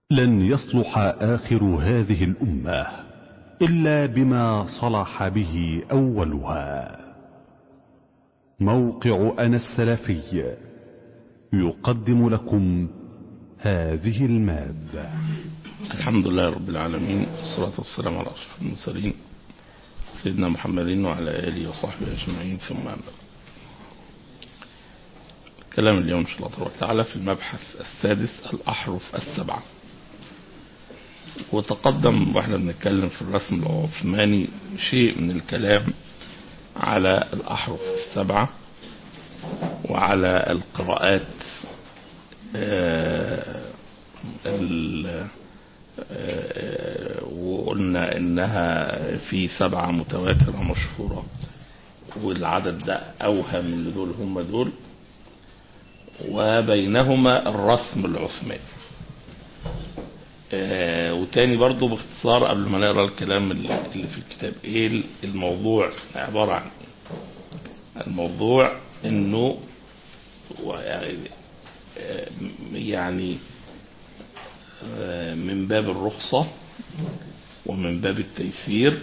لن يصلح آخر هذه الأمة إلا بما صلح به أولها موقع أنا السلفي يقدم لكم هذه المادة الحمد لله رب العالمين والصلاة والسلام على أشرف المرسلين سيدنا محمد وعلى آله وصحبه أجمعين ثم أما كلام اليوم إن شاء الله تبارك وتعالى في المبحث السادس الأحرف السبعة وتقدم واحنا بنتكلم في الرسم العثماني شيء من الكلام على الأحرف السبعة وعلى القراءات وقلنا انها في سبعة متواترة مشهورة والعدد ده اوهم من دول هم دول وبينهما الرسم العثماني آه وتاني برضو باختصار قبل ما نقرا الكلام اللي في الكتاب ايه الموضوع عبارة عن الموضوع انه يعني من باب الرخصة ومن باب التيسير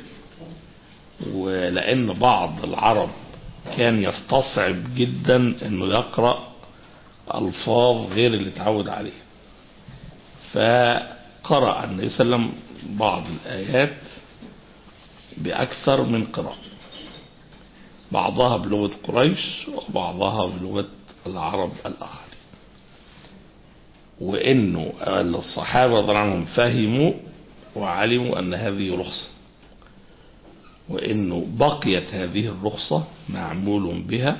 ولأن بعض العرب كان يستصعب جدا انه يقرأ ألفاظ غير اللي اتعود عليه فقرأ النبي صلى الله عليه وسلم بعض الآيات بأكثر من قراءة بعضها بلغة قريش وبعضها بلغة العرب الآخر وانه الصحابة رضي الله عنهم فهموا وعلموا ان هذه رخصة وانه بقيت هذه الرخصة معمول بها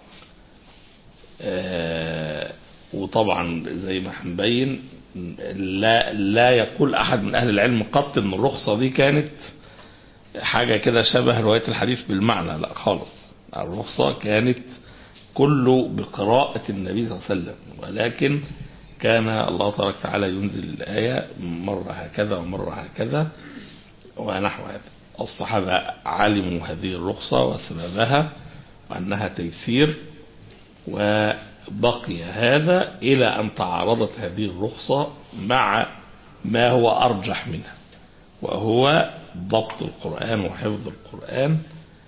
وطبعا زي ما هنبين لا لا يقول احد من اهل العلم قط ان الرخصة دي كانت حاجة كده شبه رواية الحديث بالمعنى لا خالص الرخصة كانت كله بقراءة النبي صلى الله عليه وسلم ولكن كان الله تبارك وتعالى ينزل الآية مرة هكذا ومرة هكذا ونحو هذا الصحابة علموا هذه الرخصة وسببها وأنها تيسير وبقي هذا إلى أن تعارضت هذه الرخصة مع ما هو أرجح منها وهو ضبط القرآن وحفظ القرآن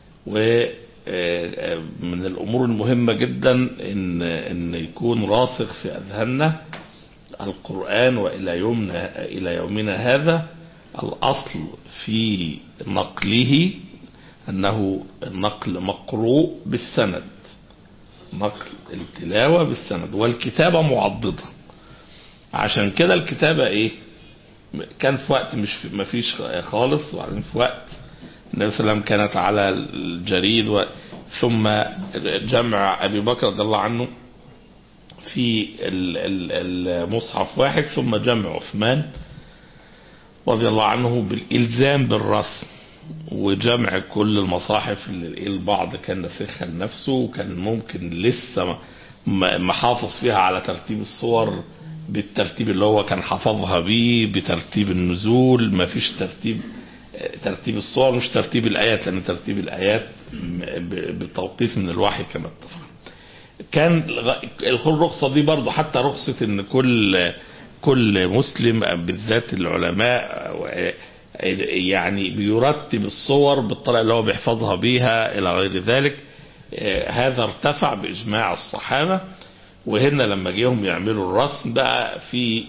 ومن الأمور المهمة جدا إن, إن يكون راسخ في أذهاننا القرآن وإلى يومنا إلى يومنا هذا الأصل في نقله أنه النقل مقروء بالسند نقل التلاوة بالسند والكتابة معضدة عشان كده الكتابة إيه كان في وقت مش ما فيش خالص وبعدين في وقت النبي صلى الله عليه وسلم كانت على الجريد و ثم جمع أبي بكر رضي الله عنه في المصحف واحد ثم جمع عثمان رضي الله عنه بالإلزام بالرسم وجمع كل المصاحف اللي البعض كان نسخها لنفسه وكان ممكن لسه محافظ فيها على ترتيب الصور بالترتيب اللي هو كان حفظها بيه بترتيب النزول ما فيش ترتيب ترتيب الصور مش ترتيب الآيات لأن ترتيب الآيات بتوقيف من الوحي كما اتفقنا كان الرخصة دي برضه حتى رخصة ان كل كل مسلم بالذات العلماء يعني بيرتب الصور بالطريقة اللي هو بيحفظها بيها الى غير ذلك هذا ارتفع باجماع الصحابة وهنا لما جيهم يعملوا الرسم بقى في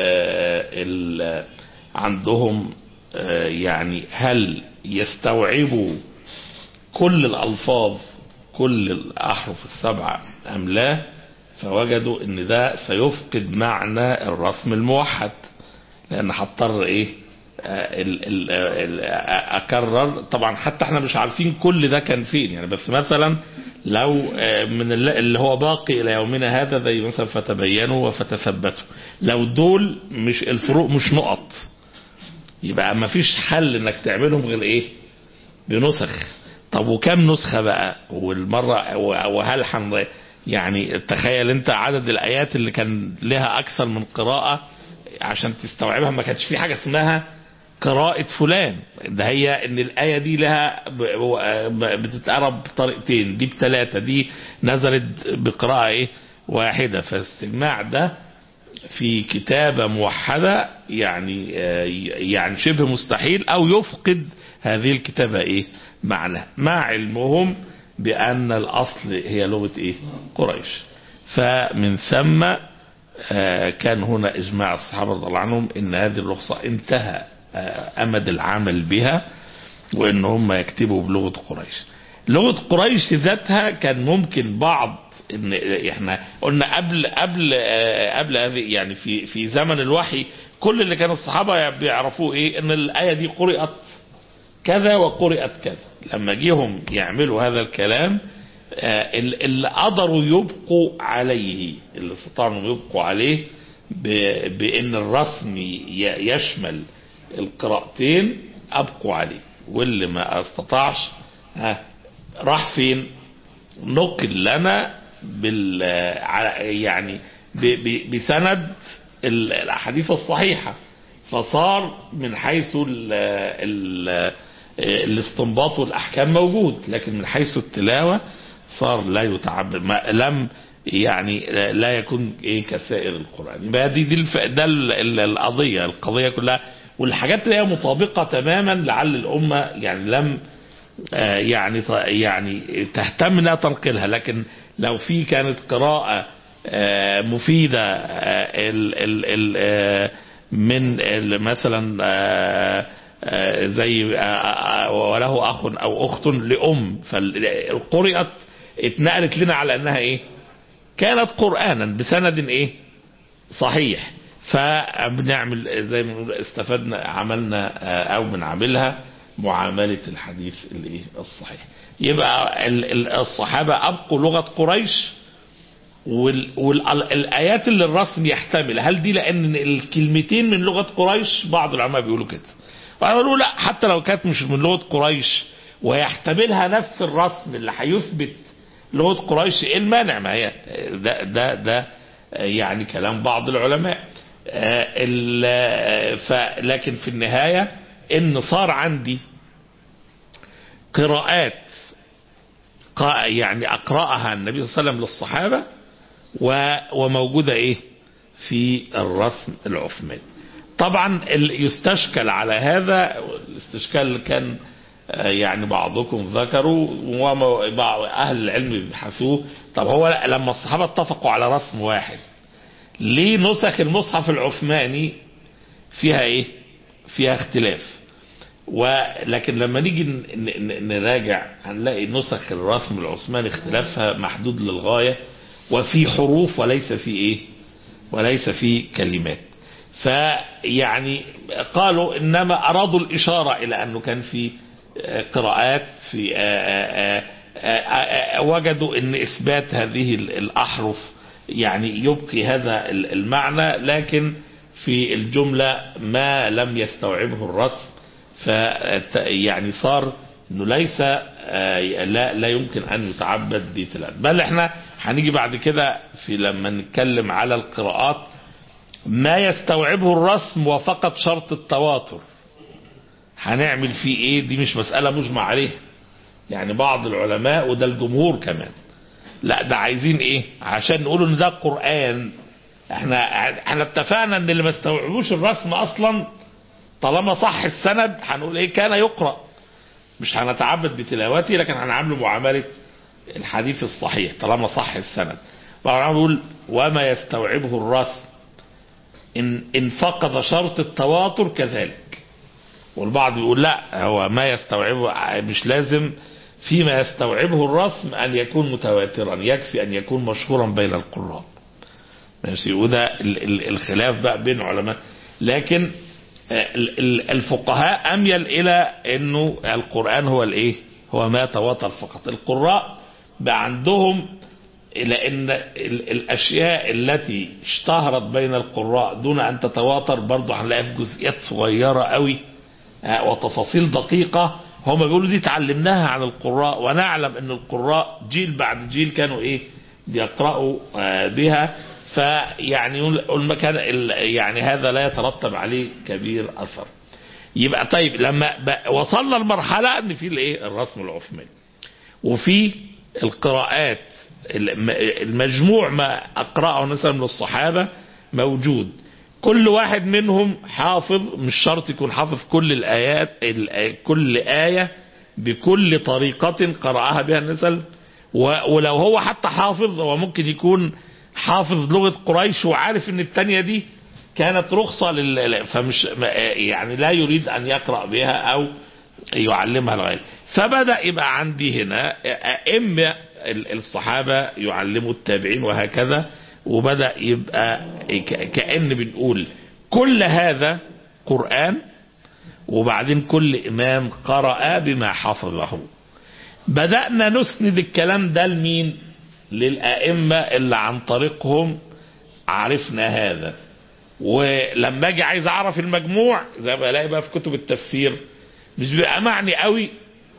عندهم يعني هل يستوعبوا كل الألفاظ كل الأحرف السبعة أم لا فوجدوا ان ده سيفقد معنى الرسم الموحد لان هضطر ايه ال ال ال اكرر طبعا حتى احنا مش عارفين كل ده كان فين يعني بس مثلا لو من اللي هو باقي الى يومنا هذا زي مثلا فتبينوا وفتثبتوا لو دول مش الفروق مش نقط يبقى ما فيش حل انك تعملهم غير ايه بنسخ طب وكم نسخة بقى والمرة وهل حن يعني تخيل انت عدد الايات اللي كان لها اكثر من قراءة عشان تستوعبها ما كانش في حاجة اسمها قراءة فلان ده هي ان الآية دي لها بتتقرا بطريقتين دي بثلاثة دي نزلت بقراءة ايه واحدة فالاستجماع ده في كتابة موحدة يعني يعني شبه مستحيل أو يفقد هذه الكتابة إيه معنى مع علمهم بأن الأصل هي لغة إيه قريش فمن ثم كان هنا إجماع الصحابة رضي الله عنهم إن هذه الرخصة انتهى أمد العمل بها وإن هم يكتبوا بلغة قريش لغة قريش ذاتها كان ممكن بعض ان احنا قلنا قبل قبل قبل هذه يعني في في زمن الوحي كل اللي كان الصحابه بيعرفوه ايه ان الايه دي قرات كذا وقرات كذا لما جيهم يعملوا هذا الكلام اللي قدروا يبقوا عليه اللي استطاعوا يبقوا عليه بان الرسم يشمل القراءتين ابقوا عليه واللي ما استطاعش ها راح فين نقل لنا بال يعني بسند الاحاديث الصحيحه فصار من حيث ال ال الاستنباط والاحكام موجود لكن من حيث التلاوه صار لا يتعبد ما لم يعني لا يكون ايه كسائر القران يبقى دي دي الف... ده القضيه القضيه كلها والحاجات اللي هي مطابقه تماما لعل الامه يعني لم يعني يعني تهتم انها تنقلها لكن لو في كانت قراءة مفيدة من مثلا زي وله اخ او اخت لام فالقرئت اتنقلت لنا على انها ايه كانت قرانا بسند ايه صحيح فبنعمل زي ما بنقول استفدنا عملنا او بنعملها معاملة الحديث الايه الصحيح يبقى الصحابة أبقوا لغة قريش والآيات اللي الرسم يحتمل هل دي لأن الكلمتين من لغة قريش بعض العلماء بيقولوا كده وقالوا لا حتى لو كانت مش من لغة قريش ويحتملها نفس الرسم اللي هيثبت لغة قريش ايه المانع ما هي ده ده ده يعني كلام بعض العلماء لكن في النهاية ان صار عندي قراءات يعني اقرأها النبي صلى الله عليه وسلم للصحابة وموجودة ايه في الرسم العثماني طبعا يستشكل على هذا الاستشكال كان يعني بعضكم ذكروا وبعض اهل العلم بيبحثوه طب هو لما الصحابة اتفقوا على رسم واحد ليه نسخ المصحف العثماني فيها ايه فيها اختلاف ولكن لما نيجي نراجع هنلاقي نسخ الرسم العثماني اختلافها محدود للغاية وفي حروف وليس في ايه وليس في كلمات فيعني قالوا انما ارادوا الاشارة الى انه كان في قراءات في آآ آآ وجدوا ان اثبات هذه الاحرف يعني يبقي هذا المعنى لكن في الجملة ما لم يستوعبه الرسم ف يعني صار انه ليس لا لا يمكن ان يتعبد بتلاوة بل احنا هنيجي بعد كده في لما نتكلم على القراءات ما يستوعبه الرسم وفقط شرط التواتر هنعمل فيه ايه دي مش مسألة مجمع عليها يعني بعض العلماء وده الجمهور كمان لا ده عايزين ايه عشان نقولوا ان ده قرآن احنا احنا اتفقنا ان اللي ما استوعبوش الرسم اصلا طالما صح السند هنقول ايه كان يقرأ مش هنتعبد بتلاوته لكن هنعامله معاملة الحديث الصحيح طالما صح السند بعض بيقول وما يستوعبه الرسم إن, إن فقد شرط التواتر كذلك والبعض يقول لا هو ما يستوعبه مش لازم فيما يستوعبه الرسم أن يكون متواترا يكفي أن يكون مشهورا بين القراء ماشي وده الخلاف بقى بين علماء لكن الفقهاء أميل إلى أنه القرآن هو الإيه هو ما تواتر فقط القراء بقى عندهم لأن الأشياء التي اشتهرت بين القراء دون أن تتواتر برضه هنلاقيها في جزئيات صغيرة قوي وتفاصيل دقيقة هم بيقولوا دي تعلمناها عن القراء ونعلم أن القراء جيل بعد جيل كانوا إيه بيقرأوا بها فيعني المكان يعني هذا لا يترتب عليه كبير أثر يبقى طيب لما وصلنا لمرحلة ان في الايه الرسم العثماني وفي القراءات المجموع ما اقرأه مثلا من الصحابة موجود كل واحد منهم حافظ مش شرط يكون حافظ كل الآيات ال- كل آية بكل طريقة قرأها بها النسل ولو هو حتى حافظ هو ممكن يكون حافظ لغة قريش وعارف ان التانية دي كانت رخصة لل... فمش يعني لا يريد ان يقرأ بها او يعلمها الغير فبدأ يبقى عندي هنا اما الصحابة يعلموا التابعين وهكذا وبدأ يبقى ك- كأن بنقول كل هذا قرآن وبعدين كل إمام قرأ بما حفظه بدأنا نسند الكلام ده لمين للأئمة اللي عن طريقهم عرفنا هذا ولما اجي عايز اعرف المجموع زي ما بلاقي بقى في كتب التفسير مش بيبقى معني قوي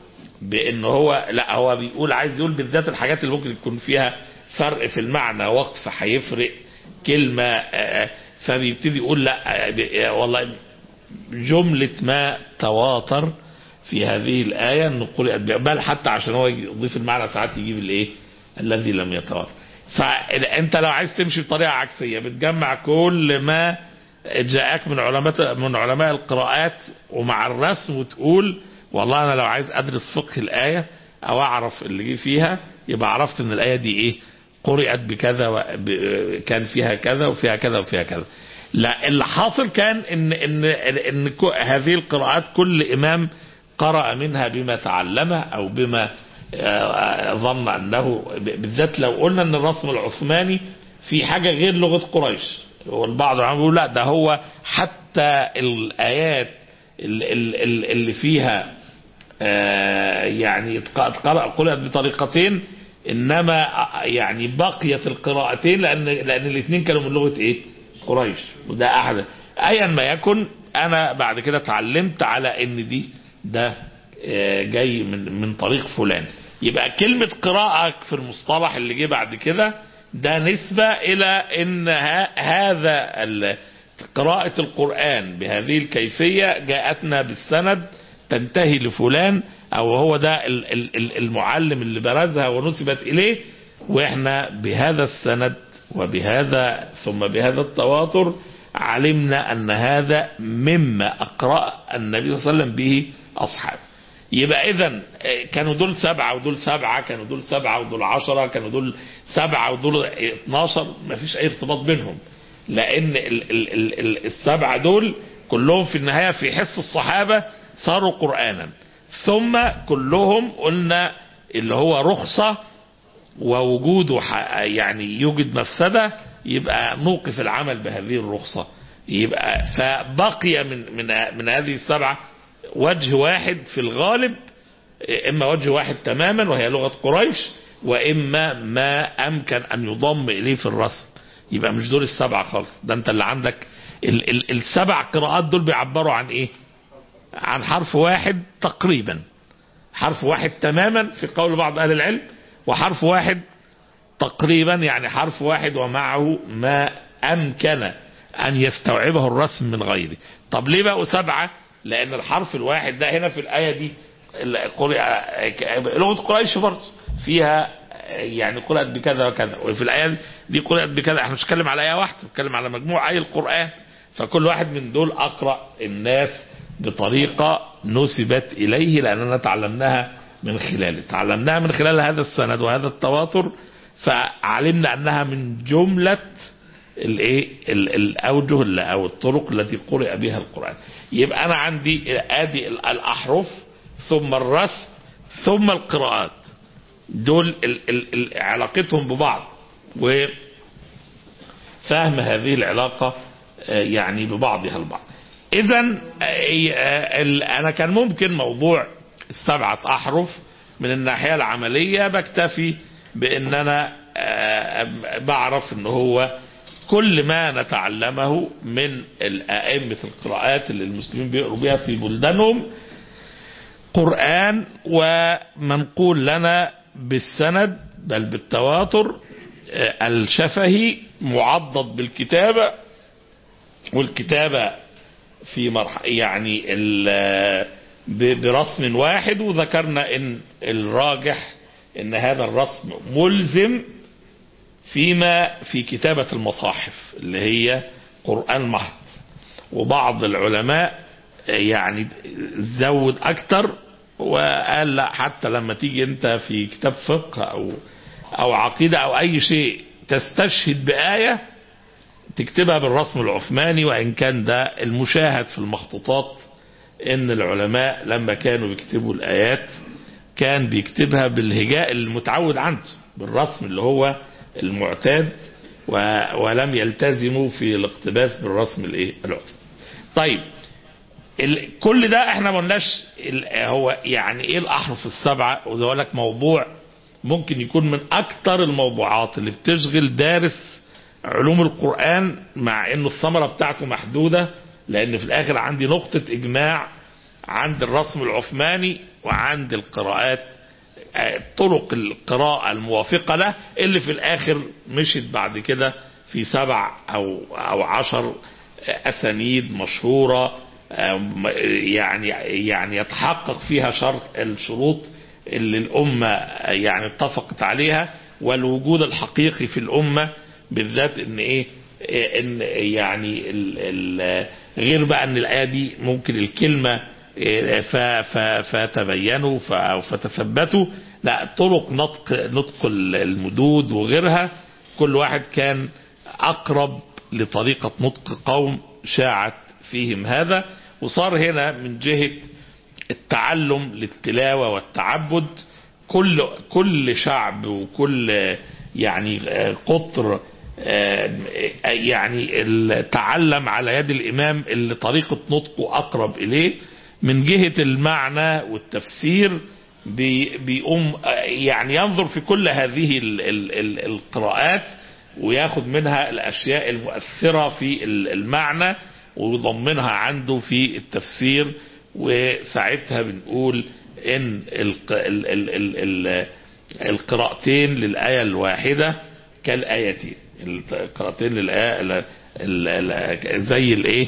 بان هو لا هو بيقول عايز يقول بالذات الحاجات اللي ممكن يكون فيها فرق في المعنى وقف هيفرق كلمة آه، فبيبتدي يقول لا آه، ب- آه، والله جملة ما تواتر في هذه الآية أنه قرأت بها. بل حتى عشان هو يضيف المعنى ساعات يجيب الإيه الذي لم يتواتر فأنت لو عايز تمشي بطريقة عكسية بتجمع كل ما جاءك من علماء من علماء القراءات ومع الرسم وتقول والله انا لو عايز ادرس فقه الايه او اعرف اللي جه فيها يبقى عرفت ان الايه دي ايه قرأت بكذا وب... كان فيها كذا وفيها كذا وفيها كذا لا اللي حاصل كان ان ان ان كو- هذه القراءات كل امام قرأ منها بما تعلمه او بما آه، ظن انه ب- بالذات لو قلنا ان الرسم العثماني في حاجه غير لغه قريش والبعض عم بيقول لا ده هو حتى الايات ال- ال- ال- اللي فيها آه، يعني قرأ قرأت بطريقتين انما آه، يعني بقيت القراءتين لان لان الاثنين كانوا من لغه ايه؟ قريش وده احد ايا ما يكن انا بعد كده اتعلمت على ان دي ده آه، جاي من من طريق فلان يبقى كلمه قراءه في المصطلح اللي جه بعد كده ده نسبه الى ان ه- هذا ال- قراءة القرآن بهذه الكيفية جاءتنا بالسند تنتهي لفلان او هو ده ال- ال- ال- المعلم اللي برزها ونسبت اليه واحنا بهذا السند وبهذا ثم بهذا التواتر علمنا ان هذا مما اقرأ النبي صلى الله عليه وسلم به اصحابه يبقى اذا كانوا دول سبعة ودول سبعة كانوا دول سبعة ودول عشرة كانوا دول سبعة ودول 12 ما فيش اي ارتباط بينهم لان ال ال ال ال السبعة دول كلهم في النهاية في حس الصحابة صاروا قرآنا ثم كلهم قلنا اللي هو رخصة ووجوده ح- يعني يوجد مفسدة يبقى نوقف العمل بهذه الرخصة يبقى فبقي من من من هذه السبعة وجه واحد في الغالب اما وجه واحد تماما وهي لغة قريش واما ما امكن ان يضم اليه في الرسم يبقى مش دول السبعة خالص ده انت اللي عندك ال ال السبع قراءات دول بيعبروا عن ايه عن حرف واحد تقريبا حرف واحد تماما في قول بعض اهل العلم وحرف واحد تقريبا يعني حرف واحد ومعه ما امكن ان يستوعبه الرسم من غيره طب ليه بقوا سبعة لان الحرف الواحد ده هنا في الايه دي ال- قرئ- لغه قريش برضه فيها يعني قرأت بكذا وكذا وفي الايه دي قرأت بكذا احنا مش بنتكلم على ايه واحده بنتكلم على مجموع اي القران فكل واحد من دول اقرا الناس بطريقه نسبت اليه لاننا تعلمناها من خلاله تعلمناها من خلال هذا السند وهذا التواتر فعلمنا انها من جمله الايه ال- الاوجه ال- او الطرق التي قرئ بها القران يبقى انا عندي ادي ال- الاحرف ثم الرسم ثم القراءات دول ال ال ال علاقتهم ببعض وفهم هذه العلاقه آه، يعني ببعضها البعض اذا انا كان ممكن موضوع السبعه احرف من الناحيه العمليه بكتفي بان انا آه، بعرف ان هو كل ما نتعلمه من الائمه القراءات اللي المسلمين بيقروا بها في بلدانهم قرآن ومنقول لنا بالسند بل بالتواتر آه، الشفهي معضد بالكتابة والكتابة في مرحلة يعني ال- ب- برسم واحد وذكرنا ان الراجح ان هذا الرسم ملزم فيما في كتابة المصاحف اللي هي قرآن محض وبعض العلماء يعني زود أكتر وقال لا حتى لما تيجي أنت في كتاب فقه أو أو عقيدة أو أي شيء تستشهد بآية تكتبها بالرسم العثماني وإن كان ده المشاهد في المخطوطات إن العلماء لما كانوا بيكتبوا الآيات كان بيكتبها بالهجاء المتعود عنده بالرسم اللي هو المعتاد و- ولم يلتزموا في الاقتباس بالرسم الايه العثماني طيب ال- كل ده احنا ما قلناش ال- هو يعني ايه الاحرف السبعه وده أقول لك موضوع ممكن يكون من اكتر الموضوعات اللي بتشغل دارس علوم القران مع انه الثمره بتاعته محدوده لان في الاخر عندي نقطه اجماع عند الرسم العثماني وعند القراءات آه، طرق القراءة الموافقة له اللي في الآخر مشت بعد كده في سبع أو أو عشر آه، أسانيد مشهورة آه، م- يعني يعني يتحقق فيها شرط الشروط اللي الأمة آه، يعني اتفقت عليها والوجود الحقيقي في الأمة بالذات إن إيه آه، إن يعني ال ال غير بقى إن الآية دي ممكن الكلمة ف- ف- فتبينوا ف- أو فتثبتوا لا طرق نطق نطق المدود وغيرها كل واحد كان أقرب لطريقة نطق قوم شاعت فيهم هذا وصار هنا من جهة التعلم للتلاوة والتعبد كل كل شعب وكل يعني قطر آه، يعني ال- تعلم على يد الإمام اللي طريقة نطقه أقرب إليه من جهة المعنى والتفسير بي- بيقوم آه، يعني ينظر في كل هذه ال- ال- ال- القراءات وياخد منها الأشياء المؤثرة في ال- المعنى ويضمنها عنده في التفسير وساعتها بنقول ان الق- ال- ال- ال- ال- القراءتين للآية الواحدة كالآيتين القراءتين للآية ال- ال- ال- زي الايه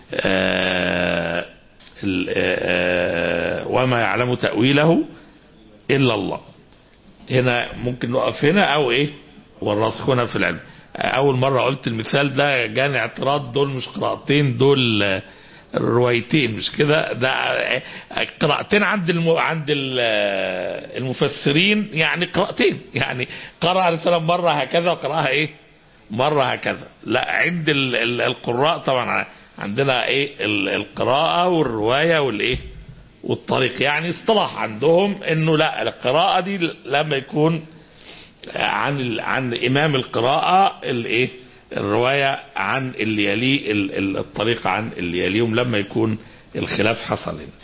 آه، ال- آه، وما يعلم تأويله إلا الله هنا ممكن نقف هنا او ايه والراسخون في العلم اول مره قلت المثال ده جاني اعتراض دول مش قراءتين دول آه، روايتين مش كده ده آه، قراءتين عند الم... عند ال- آه، المفسرين يعني قراءتين يعني قرأ عليه السلام مره هكذا وقرأها ايه مره هكذا لا عند ال... ال- القراء طبعا عندنا ايه ال- القراءه والروايه والايه والطريق يعني اصطلاح عندهم انه لا القراءة دي لما يكون عن ال- عن امام القراءة الايه الرواية عن اللي يليه ال- ال- الطريق عن اللي يليهم لما يكون الخلاف حصل هنا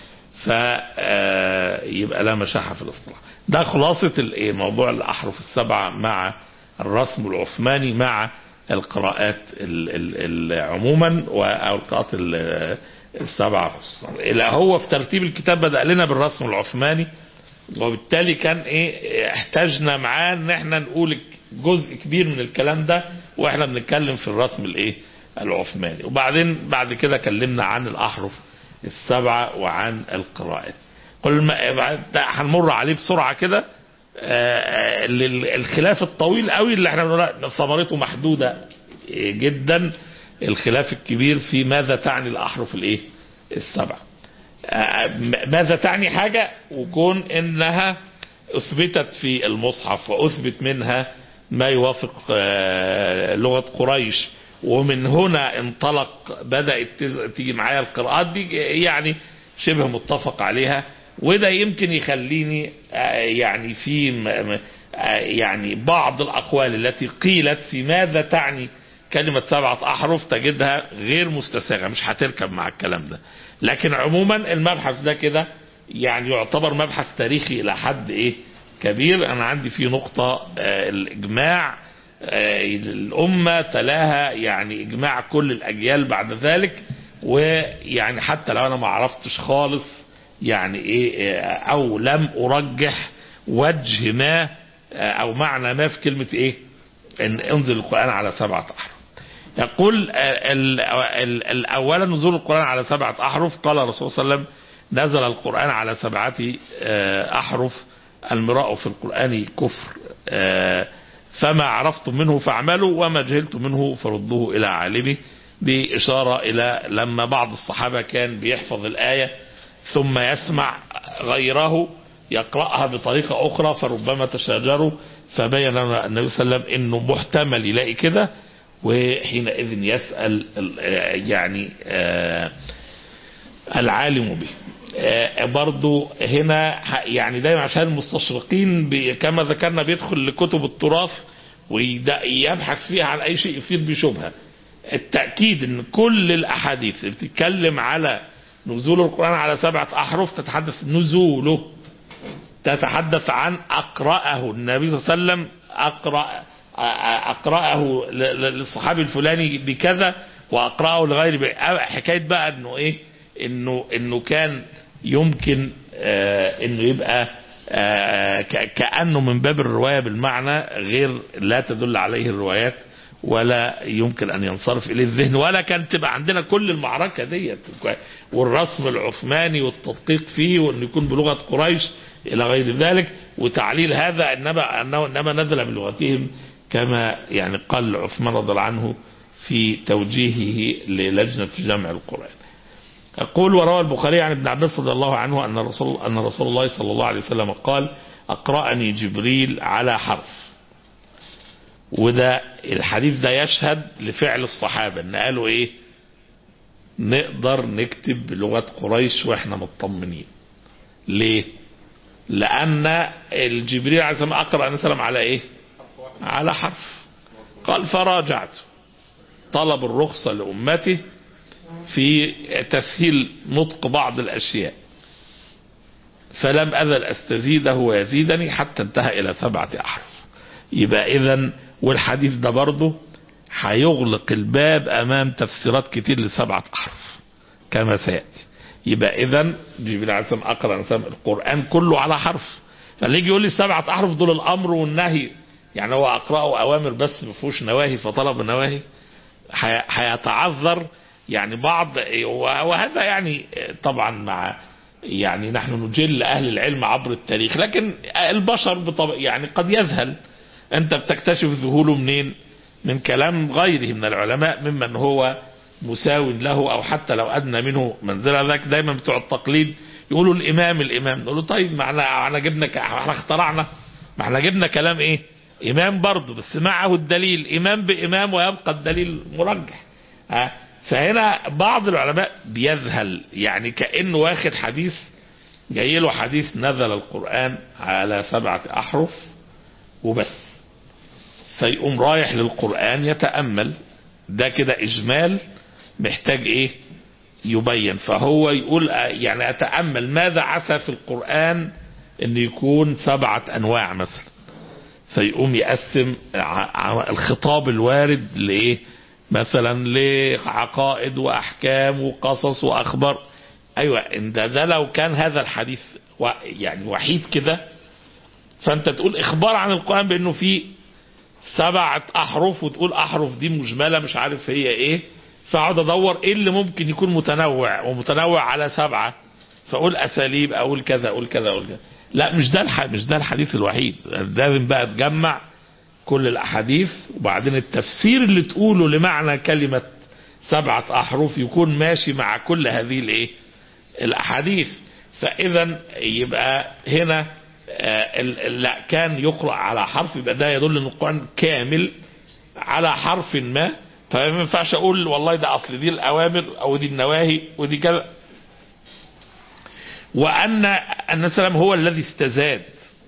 فيبقى لا مشاحة في الاصطلاح ده خلاصة الايه موضوع الاحرف السبعة مع الرسم العثماني مع القراءات ال ال ال عموما و- او القراءات ال- السبعة خصوصا إلا هو في ترتيب الكتاب بدأ لنا بالرسم العثماني وبالتالي كان ايه احتاجنا معاه ان احنا نقول جزء كبير من الكلام ده واحنا بنتكلم في الرسم الايه العثماني وبعدين بعد كده كلمنا عن الاحرف السبعة وعن القراءات كل ما بعد- ده هنمر عليه بسرعة كده آه، ال- الخلاف الطويل قوي اللي احنا بنقول ثمرته محدودة جدا الخلاف الكبير في ماذا تعني الاحرف الايه السبعه آه، م- ماذا تعني حاجه وكون انها اثبتت في المصحف واثبت منها ما يوافق آه، لغه قريش ومن هنا انطلق بدات تز- تيجي معايا القراءات دي يعني شبه متفق عليها وده يمكن يخليني آه، يعني في م- م- آه، يعني بعض الاقوال التي قيلت في ماذا تعني كلمة سبعة أحرف تجدها غير مستساغة مش هتركب مع الكلام ده لكن عموما المبحث ده كده يعني يعتبر مبحث تاريخي إلى حد إيه كبير أنا عندي فيه نقطة آه الإجماع آه الأمة تلاها يعني إجماع كل الأجيال بعد ذلك ويعني حتى لو أنا ما عرفتش خالص يعني إيه آه، أو لم أرجح وجه ما آه، أو معنى ما في كلمة إيه ان انزل القرآن على سبعة أحرف يقول ال- ال- ال- أولا نزول القرآن على سبعة أحرف قال الرسول صلى الله عليه وسلم نزل القرآن على سبعة آه، أحرف المراء في القرآن كفر آه، فما عرفتم منه فاعملوا وما جهلتم منه فردوه إلى عالمه دي إشارة إلى لما بعض الصحابة كان بيحفظ الآية ثم يسمع غيره يقرأها بطريقة أخرى فربما تشاجروا فبين لنا النبي صلى الله عليه وسلم أنه محتمل يلاقي كده وحينئذ يسأل يعني آه العالم به آه برضو هنا يعني دايما عشان المستشرقين كما ذكرنا بيدخل لكتب التراث ويبحث فيها عن أي شيء يفيد بشبهة التأكيد أن كل الأحاديث اللي بتتكلم على نزول القرآن على سبعة أحرف تتحدث نزوله تتحدث عن أقرأه النبي صلى الله عليه وسلم أقرأ أقرأه للصحابي الفلاني بكذا وأقرأه لغير حكاية بقى أنه إيه إنه إنه كان يمكن آه إنه يبقى آه كأنه من باب الرواية بالمعنى غير لا تدل عليه الروايات ولا يمكن أن ينصرف إليه الذهن ولا كان تبقى عندنا كل المعركة ديت والرسم العثماني والتدقيق فيه وأن يكون بلغة قريش إلى غير ذلك وتعليل هذا إنما, أنه إنما نزل بلغتهم كما يعني قال عثمان رضي الله عنه في توجيهه للجنة جمع القرآن أقول وروى البخاري عن ابن عباس رضي الله عنه أن رسول, أن رسول الله صلى الله عليه وسلم قال أقرأني جبريل على حرف وده الحديث ده يشهد لفعل الصحابة ان قالوا ايه نقدر نكتب بلغة قريش واحنا مطمنين ليه لان الجبريل عليه السلام اقرأ النبي صلى على ايه على حرف قال فراجعت طلب الرخصة لأمته في تسهيل نطق بعض الأشياء فلم أزل أستزيده ويزيدني حتى انتهى إلى سبعة أحرف يبقى إذا والحديث ده برضه هيغلق الباب أمام تفسيرات كتير لسبعة أحرف كما سيأتي يبقى إذا جبريل عليه السلام أقرأ القرآن كله على حرف فاللي يجي يقول لي السبعة أحرف دول الأمر والنهي يعني هو أقرأه أوامر بس ما فيهوش نواهي فطلب النواهي هيتعذر يعني بعض وهذا يعني طبعا مع يعني نحن نجل أهل العلم عبر التاريخ لكن البشر بطبع يعني قد يذهل أنت بتكتشف ذهوله منين من كلام غيره من العلماء ممن هو مساو له أو حتى لو أدنى منه منزلة ذاك دايما بتوع التقليد يقولوا الإمام الإمام نقول له طيب ما احنا احنا جبنا احنا اخترعنا ما احنا جبنا كلام ايه إمام برضه بس معه الدليل إمام بإمام ويبقى الدليل مرجح ها فهنا بعض العلماء بيذهل يعني كأنه واخد حديث جاي له حديث نزل القرآن على سبعة أحرف وبس فيقوم رايح للقرآن يتأمل ده كده إجمال محتاج إيه يبين فهو يقول يعني أتأمل ماذا عسى في القرآن أن يكون سبعة أنواع مثلا فيقوم يقسم الخطاب الوارد لإيه مثلا لعقائد وأحكام وقصص وأخبار أيوة إن ده, ده لو كان هذا الحديث يعني وحيد كده فأنت تقول إخبار عن القرآن بأنه فيه سبعة أحرف وتقول أحرف دي مجملة مش عارف هي إيه فأقعد أدور إيه اللي ممكن يكون متنوع ومتنوع على سبعة فأقول أساليب أقول كذا أقول كذا أقول كذا لا مش ده الح... مش ده الحديث الوحيد لازم بقى تجمع كل الأحاديث وبعدين التفسير اللي تقوله لمعنى كلمة سبعة أحرف يكون ماشي مع كل هذه الإيه الأحاديث فإذا يبقى هنا آه لا كان يقرأ على حرف يبقى ده يدل أن القرآن كامل على حرف ما فما ينفعش أقول والله ده أصل دي الأوامر أو دي النواهي ودي كذا وأن النبي صلى هو الذي استزاد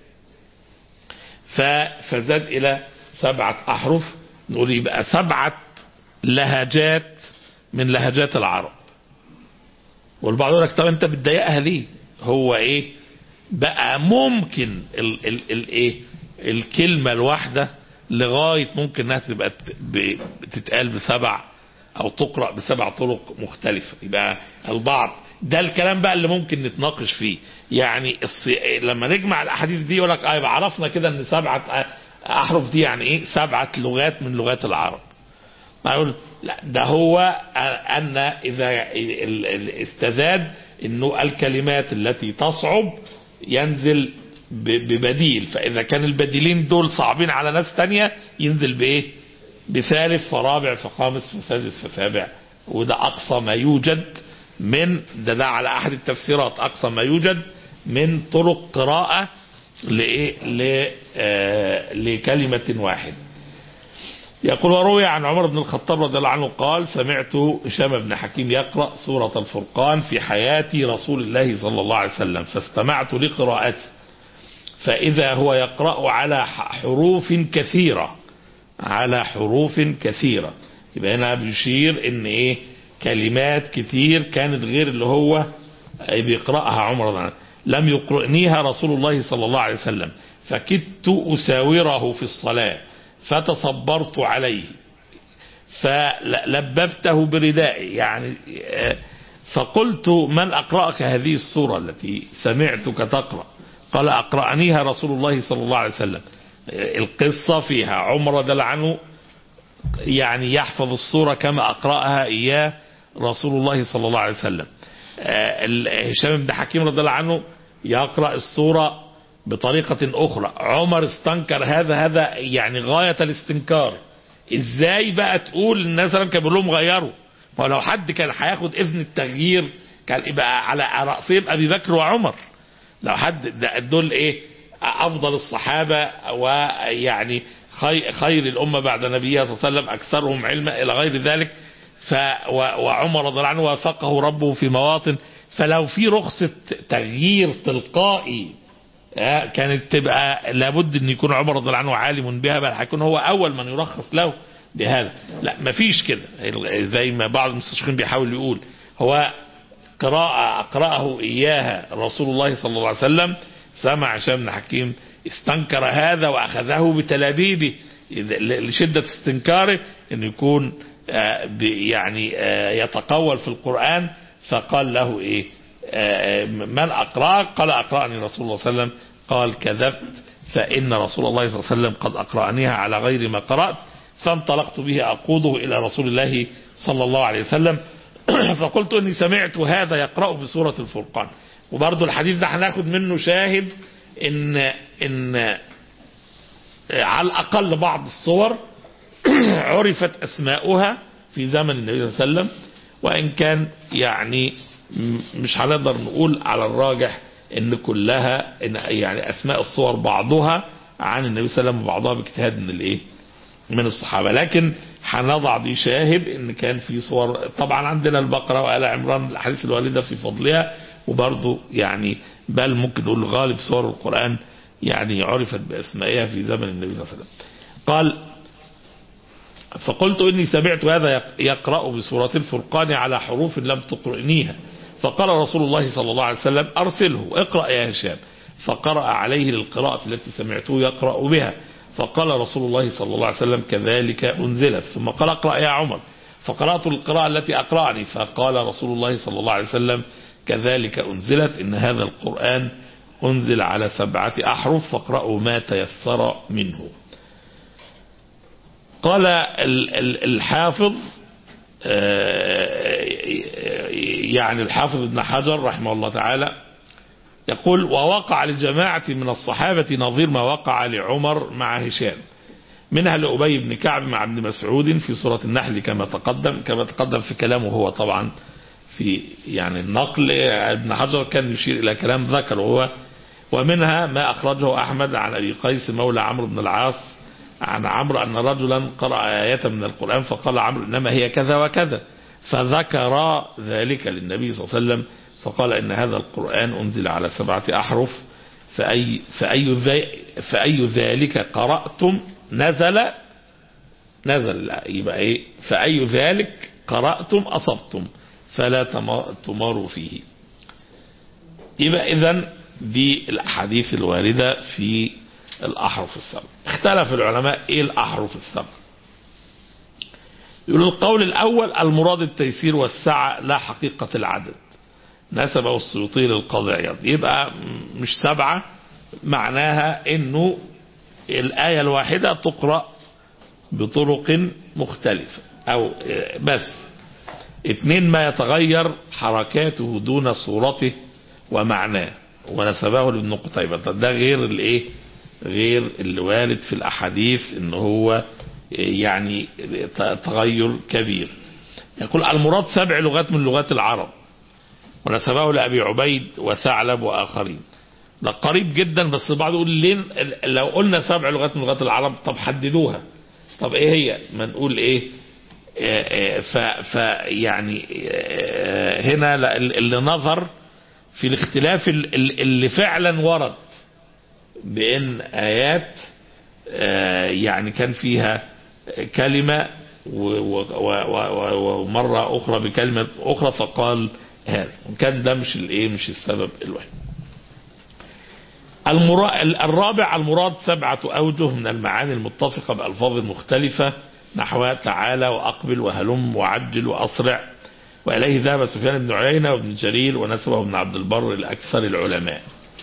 فزاد إلى سبعة أحرف نقول يبقى سبعة لهجات من لهجات العرب والبعض يقول لك طب أنت بتضايقها ليه؟ هو إيه؟ بقى ممكن ال ال ال إيه؟ الكلمة الواحدة لغاية ممكن انها تبقى تتقال بسبع او تقرأ بسبع طرق مختلفة يبقى البعض ده الكلام بقى اللي ممكن نتناقش فيه يعني الصي... لما نجمع الاحاديث دي يقول لك اه يبقى عرفنا كده ان سبعة احرف دي يعني ايه سبعة لغات من لغات العرب اقول لا ده هو ان اذا استزاد انه الكلمات التي تصعب ينزل ب- ببديل فإذا كان البديلين دول صعبين على ناس تانية ينزل بإيه بثالث فرابع فخامس فسادس فسابع وده أقصى ما يوجد من ده ده على أحد التفسيرات أقصى ما يوجد من طرق قراءة لإيه ل- آه، لكلمة واحدة يقول وروي عن عمر بن الخطاب رضي الله عنه قال سمعت هشام بن حكيم يقرأ سورة الفرقان في حياة رسول الله صلى الله عليه وسلم فاستمعت لقراءته فإذا هو يقرأ على ح- حروف كثيرة على حروف كثيرة يبقى هنا بيشير ان ايه كلمات كتير كانت غير اللي هو بيقرأها عمر رضي الله عنه لم يقرئنيها رسول الله صلى الله عليه وسلم فكدت أساوره في الصلاة فتصبرت عليه فلببته بردائي يعني آه، فقلت من أقرأك هذه السورة التي سمعتك تقرأ قال أقرأنيها رسول الله صلى الله عليه وسلم آه، القصة فيها عمر رضي الله عنه يعني يحفظ الصورة كما أقرأها إياه رسول الله صلى الله عليه وسلم آه، ال- هشام بن حكيم رضي الله عنه يقرأ الصورة بطريقة أخرى عمر استنكر هذا هذا يعني غاية الاستنكار ازاي بقى تقول الناس مثلا كان بيقول لهم غيروا ما هو لو حد كان هياخد اذن التغيير كان يبقى على رأسهم ابي بكر وعمر لو حد ده- دول ايه افضل الصحابه ويعني خي- خير الامه بعد نبيها صلى الله عليه وسلم اكثرهم علما الى غير ذلك ف و- وعمر رضي الله عنه وافقه ربه في مواطن فلو في رخصه تغيير تلقائي آه، كانت تبقى لابد ان يكون عمر رضي الله عنه عالم بها بل هيكون هو اول من يرخص له بهذا لا مفيش كده زي ما بعض المستشرقين بيحاول يقول هو قراءة أقرأه إياها رسول الله صلى الله عليه وسلم سمع هشام بن حكيم استنكر هذا وأخذه بتلابيبه إذا- لشدة استنكاره أن يكون آه، ب- يعني آه، يتقول في القرآن فقال له إيه آه، من أقرأك قال أقرأني رسول الله صلى الله عليه وسلم قال كذبت فإن رسول الله صلى الله عليه وسلم قد أقرأنيها على غير ما قرأت فانطلقت به أقوده إلى رسول الله صلى الله عليه وسلم فقلت اني سمعت هذا يقرأ بسورة الفرقان وبرضه الحديث ده هناخد منه شاهد ان ان على الاقل بعض الصور عرفت اسماؤها في زمن النبي صلى الله عليه وسلم وان كان يعني م- مش هنقدر نقول على الراجح ان كلها إن يعني اسماء الصور بعضها عن النبي صلى الله عليه وسلم وبعضها باجتهاد من الايه من الصحابة لكن هنضع دي شاهد ان كان في صور طبعا عندنا البقرة وآل عمران الحديث الواردة في فضلها وبرضه يعني بل ممكن نقول غالب صور القرآن يعني عرفت بأسمائها في زمن النبي صلى الله عليه وسلم قال فقلت إني سمعت هذا يق- يقرأ بسورة الفرقان على حروف لم تقرئنيها فقال رسول الله صلى الله عليه وسلم أرسله اقرأ يا هشام فقرأ عليه للقراءة التي سمعته يقرأ بها فقال رسول الله صلى الله عليه وسلم كذلك أنزلت ثم قال اقرأ يا عمر فقرأت القراءة التي أقرأني فقال رسول الله صلى الله عليه وسلم كذلك أنزلت إن هذا القرآن أنزل على سبعة أحرف فاقرأوا ما تيسر منه قال ال- ال- الحافظ آه، يعني الحافظ ابن حجر رحمه الله تعالى يقول ووقع لجماعة من الصحابة نظير ما وقع لعمر مع هشام منها لأبي بن كعب مع ابن مسعود في سورة النحل كما تقدم كما تقدم في كلامه هو طبعا في يعني النقل ابن حجر كان يشير إلى كلام ذكر وهو ومنها ما أخرجه أحمد عن أبي قيس مولى عمرو بن العاص عن عمرو أن رجلا قرأ آية من القرآن فقال عمرو إنما هي كذا وكذا فذكر ذلك للنبي صلى الله عليه وسلم فقال إن هذا القرآن أنزل على سبعة أحرف فأي, فأي, ذي فأي ذلك قرأتم نزل نزل لا يبقى إيه فأي ذلك قرأتم أصبتم فلا تما- تماروا فيه يبقى إذن دي الأحاديث الواردة في الأحرف السبع اختلف العلماء إيه الأحرف السبع يقول القول الأول المراد التيسير والسعة لا حقيقة العدد نسبه السيوطي للقاضي عياض يبقى م- مش سبعة معناها انه الآية الواحدة تقرأ بطرق مختلفة او آه، بس اتنين ما يتغير حركاته دون صورته ومعناه ونسبه لابن قتيبة طب ده غير الايه غير اللي وارد في الاحاديث ان هو يعني تغير كبير يقول المراد سبع لغات من لغات العرب ونسبه لأبي عبيد وثعلب وآخرين ده قريب جدا بس البعض يقول لين لو قلنا سبع لغات من لغات العرب طب حددوها طب ايه هي ما نقول ايه ف ف يعني هنا اللي نظر في الاختلاف اللي فعلا ورد بان ايات يعني كان فيها كلمه ومره اخرى بكلمه اخرى فقال هذا كان ده مش الايه مش السبب الوحيد الرابع المراد سبعة أوجه من المعاني المتفقة بألفاظ مختلفة نحو تعالى وأقبل وهلم وعجل وأسرع وإليه ذهب سفيان بن عيينة وابن جرير ونسبه ابن عبد البر لأكثر العلماء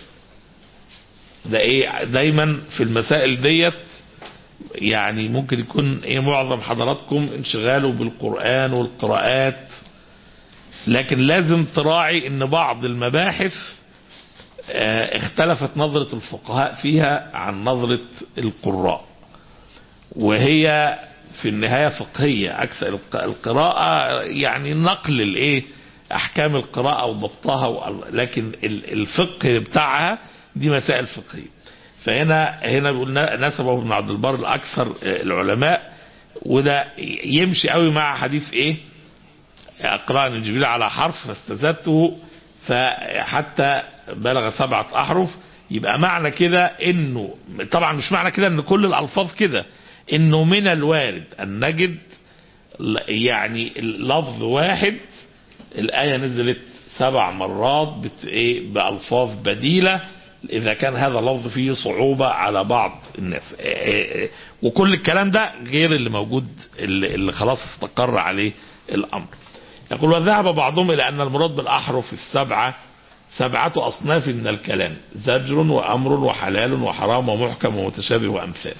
ده إيه دايما في المسائل ديت يعني ممكن يكون إيه معظم حضراتكم انشغاله بالقرآن والقراءات لكن لازم تراعي ان بعض المباحث اختلفت نظرة الفقهاء فيها عن نظرة القراء وهي في النهاية فقهية أكثر القراءة يعني نقل الايه أحكام القراءة وضبطها لكن الفقه بتاعها دي مسائل فقهية فهنا هنا بيقول نسبه ابن عبد البر الأكثر العلماء وده يمشي قوي مع حديث ايه أقرأني جبريل على حرف فاستزدته فحتى بلغ سبعة أحرف يبقى معنى كده انه طبعا مش معنى كده ان كل الألفاظ كده انه من الوارد ان نجد يعني لفظ واحد الآية نزلت سبع مرات بت ايه بألفاظ بديلة إذا كان هذا اللفظ فيه صعوبة على بعض الناس وكل الكلام ده غير اللي موجود اللي, اللي خلاص استقر عليه الأمر يقول وذهب بعضهم إلى أن المراد بالأحرف السبعة سبعة أصناف من الكلام زجر وأمر وحلال وحرام ومحكم ومتشابه وأمثال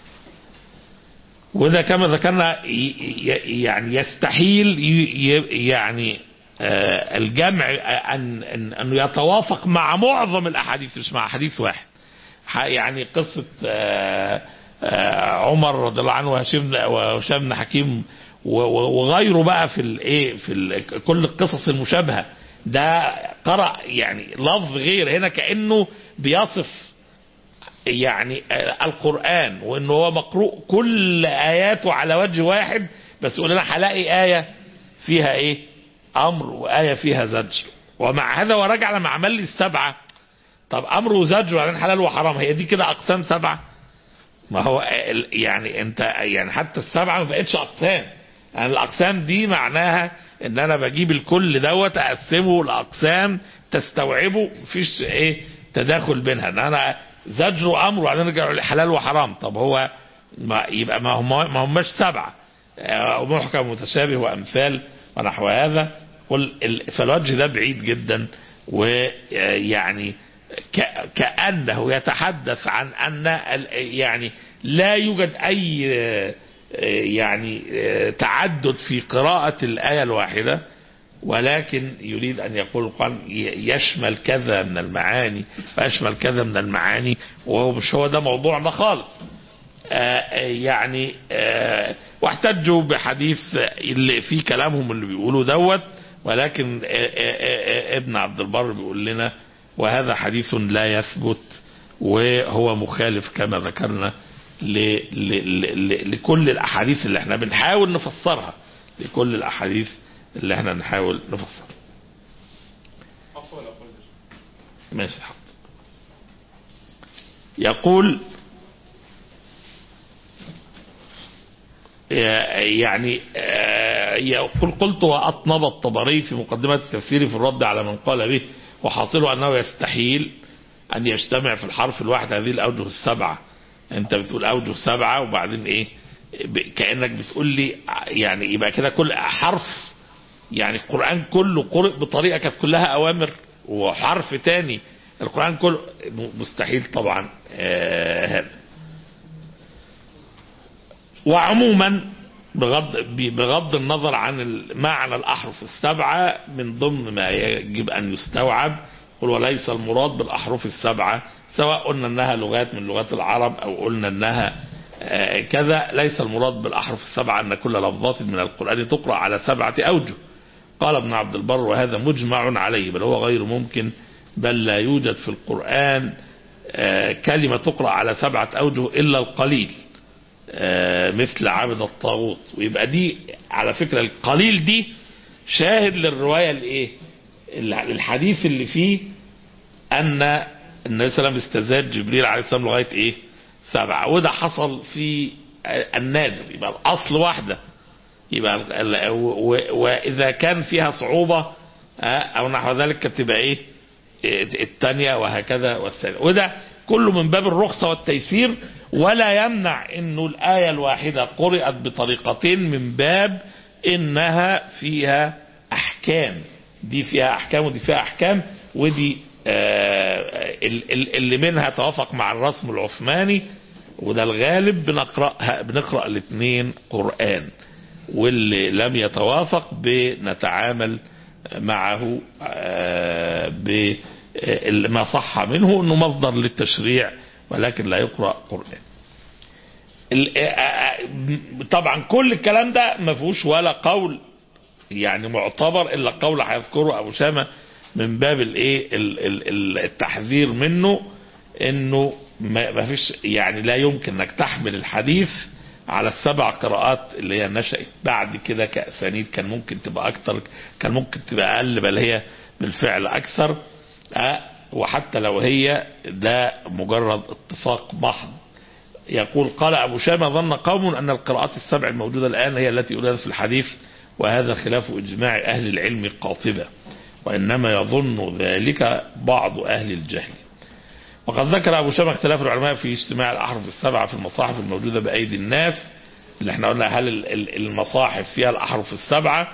وإذا كما ذكرنا يعني يستحيل يعني الجمع أن أنه يتوافق مع معظم الأحاديث مش مع حديث واحد يعني قصة عمر رضي الله عنه وهشام بن حكيم وغيره بقى في الايه في ال كل القصص المشابهه ده قرأ يعني لفظ غير هنا كأنه بيصف يعني القرآن وانه هو مقروء كل آياته على وجه واحد بس يقول لنا هلاقي آية فيها ايه أمر وآية فيها زجر ومع هذا ورجع لما عمل لي السبعة طب أمر وزجر وبعدين حلال وحرام هي دي كده أقسام سبعة ما هو يعني انت يعني حتى السبعة ما بقتش أقسام يعني الأقسام دي معناها ان انا بجيب الكل دوت اقسمه لاقسام تستوعبه مفيش ايه تداخل بينها ان انا زجر وامر وبعدين نرجع حلال وحرام طب هو ما يبقى ما هم ما هماش سبعه محكم متشابه وامثال ونحو هذا قل فالوجه ده بعيد جدا ويعني كانه يتحدث عن ان يعني لا يوجد اي يعني تعدد في قراءة الآية الواحدة ولكن يريد أن يقول القرآن يشمل كذا من المعاني ويشمل كذا من المعاني وهو مش هو ده موضوعنا خالص يعني واحتجوا بحديث اللي في كلامهم اللي بيقولوا دوت ولكن ابن عبد البر بيقول لنا وهذا حديث لا يثبت وهو مخالف كما ذكرنا ل ل ل لكل الاحاديث اللي احنا بنحاول نفسرها لكل الاحاديث اللي احنا نحاول نفسرها ماشي حط يقول يعني يقول قلت وأطنب الطبري في مقدمة التفسير في الرد على من قال به وحاصله أنه يستحيل أن يجتمع في الحرف الواحد هذه الأوجه السبعة أنت بتقول أوجه سبعة وبعدين إيه كأنك بتقول لي يعني يبقى كده كل حرف يعني القرآن كله قرئ بطريقة كانت كلها أوامر وحرف تاني القرآن كله مستحيل طبعا آه هذا وعموما بغض بغض النظر عن معنى الأحرف السبعة من ضمن ما يجب أن يستوعب قل وليس المراد بالأحرف السبعة سواء قلنا أنها لغات من لغات العرب أو قلنا أنها آه، كذا ليس المراد بالأحرف السبعة أن كل لفظات من القرآن تقرأ على سبعة أوجه قال ابن عبد البر وهذا مجمع عليه بل هو غير ممكن بل لا يوجد في القرآن آه، كلمة تقرأ على سبعة أوجه إلا القليل آه، مثل عبد الطاغوت ويبقى دي على فكرة القليل دي شاهد للرواية الايه الحديث اللي فيه ان النبي صلى الله عليه وسلم استزاد جبريل عليه السلام لغاية ايه سبعة وده حصل في النادر يبقى الاصل واحدة يبقى ال- ال- و- و- واذا كان فيها صعوبة آه، او نحو ذلك كانت تبقى ايه الثانية وهكذا والثانية وده كله من باب الرخصة والتيسير ولا يمنع انه الآية الواحدة قرأت بطريقتين من باب انها فيها احكام دي فيها احكام ودي فيها احكام ودي آه، ال- ال- اللي منها توافق مع الرسم العثماني وده الغالب بنقرأها بنقرأ الاثنين قرآن واللي لم يتوافق بنتعامل معه آه، بما صح منه انه مصدر للتشريع ولكن لا يقرأ قرآن ال- آه، آه، طبعا كل الكلام ده ما فيهوش ولا قول يعني معتبر الا قول هيذكره ابو شامه من باب الايه ال- ال- ال- التحذير منه انه ما ما فيش يعني لا يمكن انك تحمل الحديث على السبع قراءات اللي هي نشأت بعد كده كأسانيد كان ممكن تبقى أكتر كان ممكن تبقى أقل بل هي بالفعل أكثر أه وحتى لو هي ده مجرد اتفاق محض يقول قال أبو شامة ظن قوم أن القراءات السبع الموجودة الآن هي التي أولادت في الحديث وهذا خلاف إجماع أهل العلم قاطبة وإنما يظن ذلك بعض أهل الجهل وقد ذكر أبو شامة اختلاف العلماء في اجتماع الأحرف السبعة في المصاحف الموجودة بأيدي الناس اللي احنا قلنا هل ال- ال- المصاحف فيها الأحرف السبعة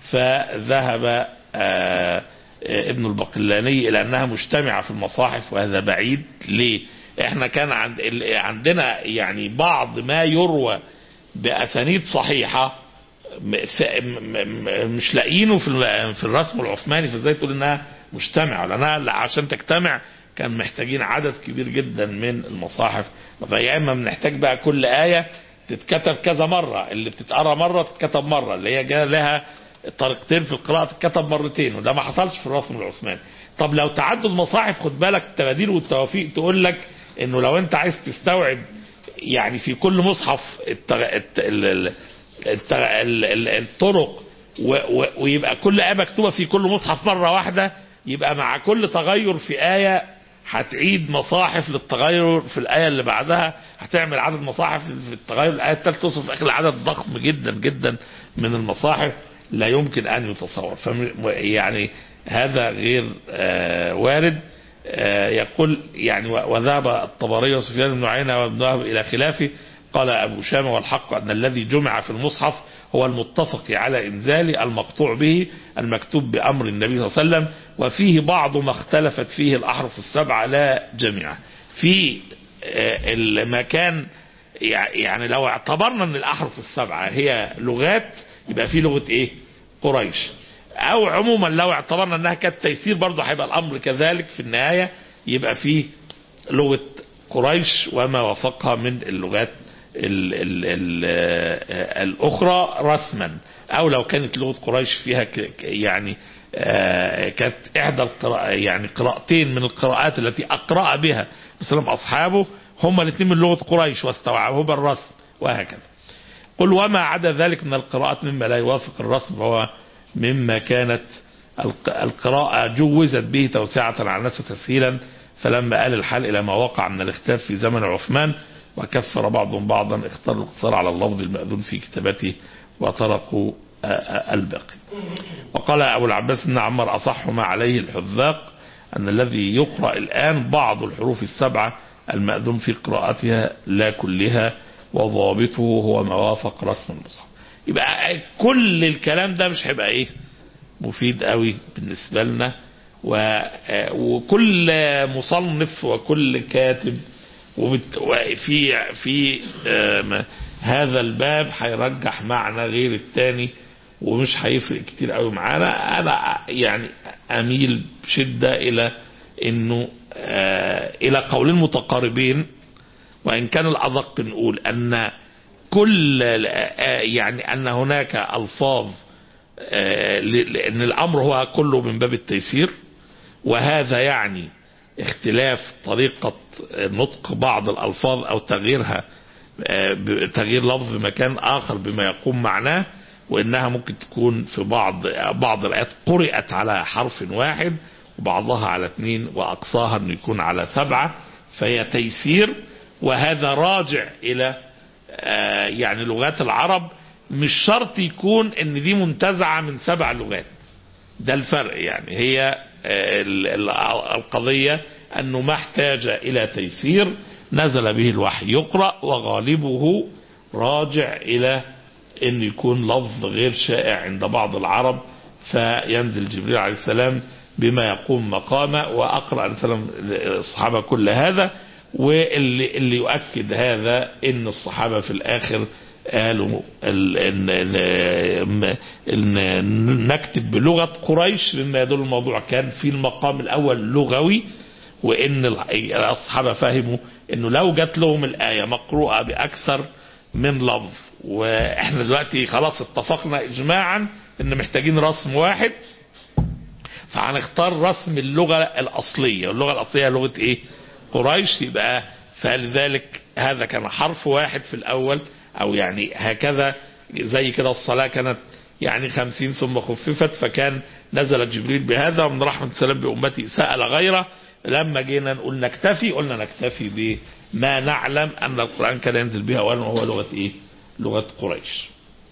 فذهب آه، آه، ابن البقلاني إلى أنها مجتمعة في المصاحف وهذا بعيد ليه احنا كان عند ال- عندنا يعني بعض ما يروى بأسانيد صحيحة م- ف- م- م- مش لاقيينه في ال- في الرسم العثماني فازاي تقول انها مجتمعه لانها عشان تجتمع كان محتاجين عدد كبير جدا من المصاحف فيا اما بنحتاج بقى كل ايه تتكتب كذا مره اللي بتتقرا مره تتكتب مره اللي هي جايه لها طريقتين في القراءه تتكتب مرتين وده ما حصلش في الرسم العثماني طب لو تعدد مصاحف خد بالك التباديل والتوافيق تقول لك انه لو انت عايز تستوعب يعني في كل مصحف التغ... الت... ال... ال... الت... ال... ال... الطرق و... و... ويبقى كل آية مكتوبة في كل مصحف مرة واحدة يبقى مع كل تغير في آية هتعيد مصاحف للتغير في الآية اللي بعدها هتعمل عدد مصاحف في التغير الآية الثالثة توصل في الآخر لعدد ضخم جدا جدا من المصاحف لا يمكن أن يتصور فم... يعني هذا غير آه وارد آه يقول يعني و- وذهب الطبري وسفيان بن عيينة وابن وهب إلى خلافه قال أبو شامة والحق أن الذي جمع في المصحف هو المتفق على إنزال المقطوع به المكتوب بأمر النبي صلى الله عليه وسلم وفيه بعض ما اختلفت فيه الأحرف السبعة لا جميعا في آه، المكان يع- يعني لو اعتبرنا أن الأحرف السبعة هي لغات يبقى في لغة إيه قريش او عموما لو اعتبرنا انها كانت تيسير برضه هيبقى الامر كذلك في النهايه يبقى فيه لغه قريش وما وافقها من اللغات ال ال ال الاخرى رسما او لو كانت لغه قريش فيها ك- ك- يعني آه، كانت احدى القراءة يعني قراءتين من القراءات التي اقرا بها مثلا اصحابه هما الاثنين من لغه قريش واستوعبوا الرسم وهكذا قل وما عدا ذلك من القراءات مما لا يوافق الرسم فهو مما كانت الق- القراءة جوزت به توسعة على الناس وتسهيلا فلما آل الحال إلى ما وقع من الاختلاف في زمن عثمان وكفر بعضهم بعضا اختاروا الاقتصار على اللفظ المأذون في كتابته وتركوا آه، آه، الباقي وقال أبو العباس أن عمر أصح ما عليه الحذاق أن الذي يقرأ الآن بعض الحروف السبعة المأذون في قراءتها لا كلها وضابطه هو ما وافق رسم المصحف يبقى كل الكلام ده مش هيبقى ايه مفيد قوي بالنسبة لنا و- آه، وكل مصنف وكل كاتب وبت- وفي في آم، هذا الباب هيرجح معنى غير التاني ومش هيفرق كتير قوي معانا انا يعني اميل بشده الى انه آه الى قولين متقاربين وان كان الادق نقول ان كل آه يعني ان هناك الفاظ آه لان الامر هو كله من باب التيسير وهذا يعني اختلاف طريقة نطق بعض الألفاظ أو تغييرها تغيير لفظ مكان آخر بما يقوم معناه وإنها ممكن تكون في بعض بعض الآيات قرأت على حرف واحد وبعضها على اثنين وأقصاها أن يكون على سبعة فهي تيسير وهذا راجع إلى يعني لغات العرب مش شرط يكون ان دي منتزعة من سبع لغات ده الفرق يعني هي القضية أنه ما احتاج إلى تيسير نزل به الوحي يقرأ وغالبه راجع إلى أن يكون لفظ غير شائع عند بعض العرب فينزل جبريل عليه السلام بما يقوم مقامه وأقرأ عليه السلام الصحابة كل هذا واللي اللي يؤكد هذا أن الصحابة في الآخر قالوا إن, إن, إن نكتب بلغة قريش لأن يدل الموضوع كان في المقام الأول لغوي وإن الأصحابة فهموا إنه لو جات لهم الآية مقروءة بأكثر من لفظ وإحنا دلوقتي خلاص اتفقنا إجماعا إن محتاجين رسم واحد فهنختار رسم اللغة الأصلية واللغة الأصلية لغة إيه قريش يبقى فلذلك هذا كان حرف واحد في الأول او يعني هكذا زي كده الصلاة كانت يعني خمسين ثم خففت فكان نزل جبريل بهذا ومن رحمة السلام بأمتي سأل غيره لما جينا نقول نكتفي قلنا نكتفي بما نعلم أن القرآن كان ينزل بها أولا وهو لغة إيه لغة قريش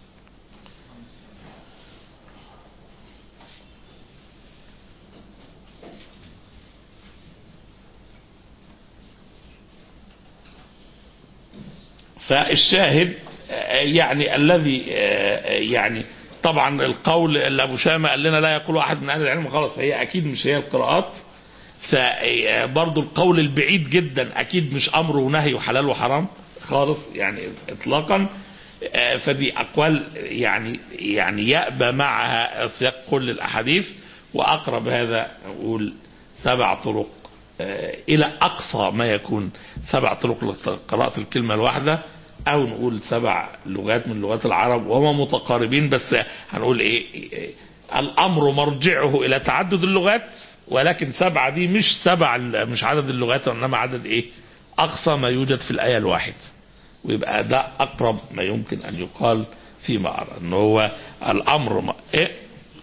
فالشاهد يعني الذي يعني طبعا القول اللي ابو شامه قال لنا لا يقول احد من اهل العلم خلاص هي اكيد مش هي القراءات فبرضه القول البعيد جدا اكيد مش امر ونهي وحلال وحرام خالص يعني اطلاقا فدي اقوال يعني يعني يأبى معها سياق كل الاحاديث واقرب هذا اقول سبع طرق الى اقصى ما يكون سبع طرق لقراءة الكلمة الواحدة او نقول سبع لغات من لغات العرب وهما متقاربين بس هنقول ايه, إيه الامر مرجعه الى تعدد اللغات ولكن سبعة دي مش سبع مش عدد اللغات وانما عدد ايه اقصى ما يوجد في الايه الواحد ويبقى ده اقرب ما يمكن ان يقال فيما ارى ان هو الامر م... إيه؟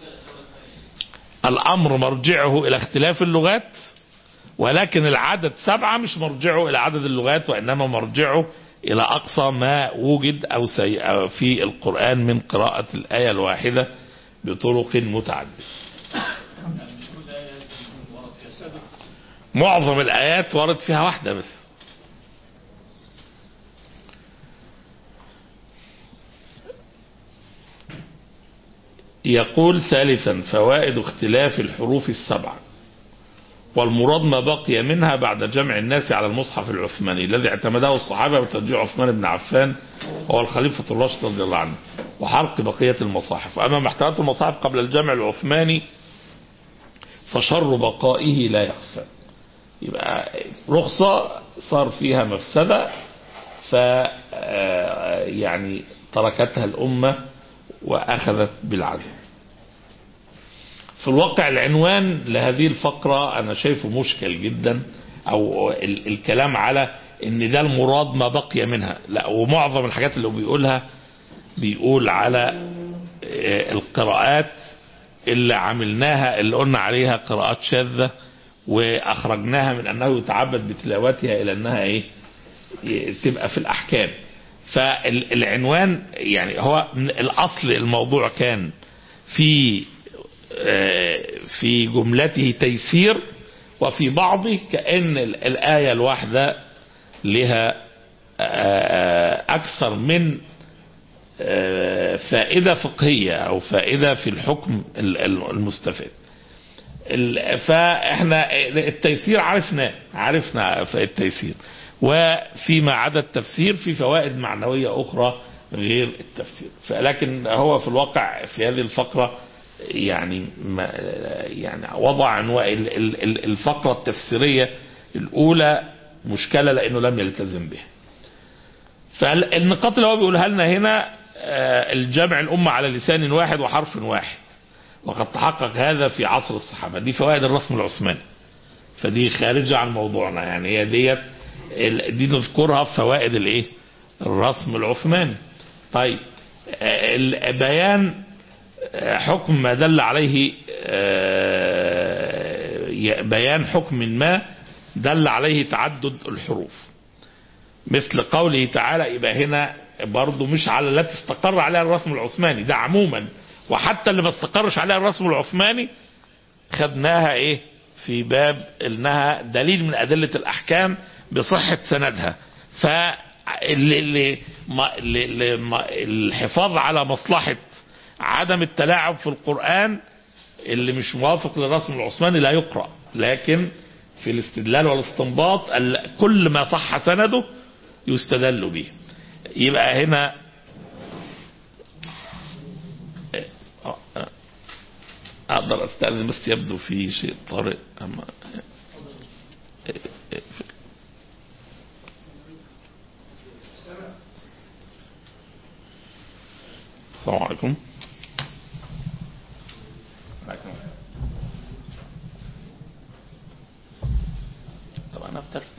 الامر مرجعه الى اختلاف اللغات ولكن العدد سبعة مش مرجعه الى عدد اللغات وانما مرجعه الى اقصى ما وجد او سي... أو في القرآن من قراءة الاية الواحدة بطرق متعددة معظم الايات ورد فيها واحدة بس يقول ثالثا فوائد اختلاف الحروف السبعة والمراد ما بقي منها بعد جمع الناس على المصحف العثماني الذي اعتمده الصحابة بتشجيع عثمان بن عفان هو الخليفة الراشد رضي الله عنه وحرق بقية المصاحف أما ما احتوته المصاحف قبل الجمع العثماني فشر بقائه لا يخفى يبقى رخصة صار فيها مفسدة ف يعني تركتها الأمة وأخذت بالعزم في الواقع العنوان لهذه الفقرة أنا شايفه مشكل جدا أو الكلام على إن ده المراد ما بقي منها لا ومعظم الحاجات اللي بيقولها بيقول على القراءات اللي عملناها اللي قلنا عليها قراءات شاذة وأخرجناها من أنه يتعبد بتلاوتها إلى أنها إيه تبقى في الأحكام فالعنوان يعني هو الأصل الموضوع كان في في جملته تيسير وفي بعضه كأن الآية الواحدة لها أكثر من فائدة فقهية أو فائدة في الحكم المستفاد فاحنا التيسير عرفنا عرفنا التيسير وفيما عدا التفسير في فوائد معنوية أخرى غير التفسير لكن هو في الواقع في هذه الفقرة يعني ما يعني وضع عنوان ال- ال- ال- الفقرة التفسيرية الأولى مشكلة لأنه لم يلتزم بها فالنقاط اللي هو بيقولها لنا هنا آه، الجمع الأمة على لسان واحد وحرف واحد وقد تحقق هذا في عصر الصحابة دي فوائد الرسم العثماني فدي خارجة عن موضوعنا يعني هي ديت ال- دي نذكرها في فوائد الايه الرسم العثماني طيب آه، ال- بيان آه، حكم ما دل عليه آه، ي- بيان حكم ما دل عليه تعدد الحروف مثل قوله تعالى يبقى هنا برضه مش على التي استقر عليها الرسم العثماني ده عموما وحتى اللي ما استقرش عليها الرسم العثماني خدناها ايه في باب انها دليل من ادله الاحكام بصحه سندها ف اللي اللي ما اللي اللي ما الحفاظ على مصلحه عدم التلاعب في القران اللي مش موافق للرسم العثماني لا يقرا لكن في الاستدلال والاستنباط ال- كل ما صح سنده يستدل به يبقى هنا اقدر استاذن بس يبدو في شيء طارئ اما السلام عليكم عليكم. طب انا افتكر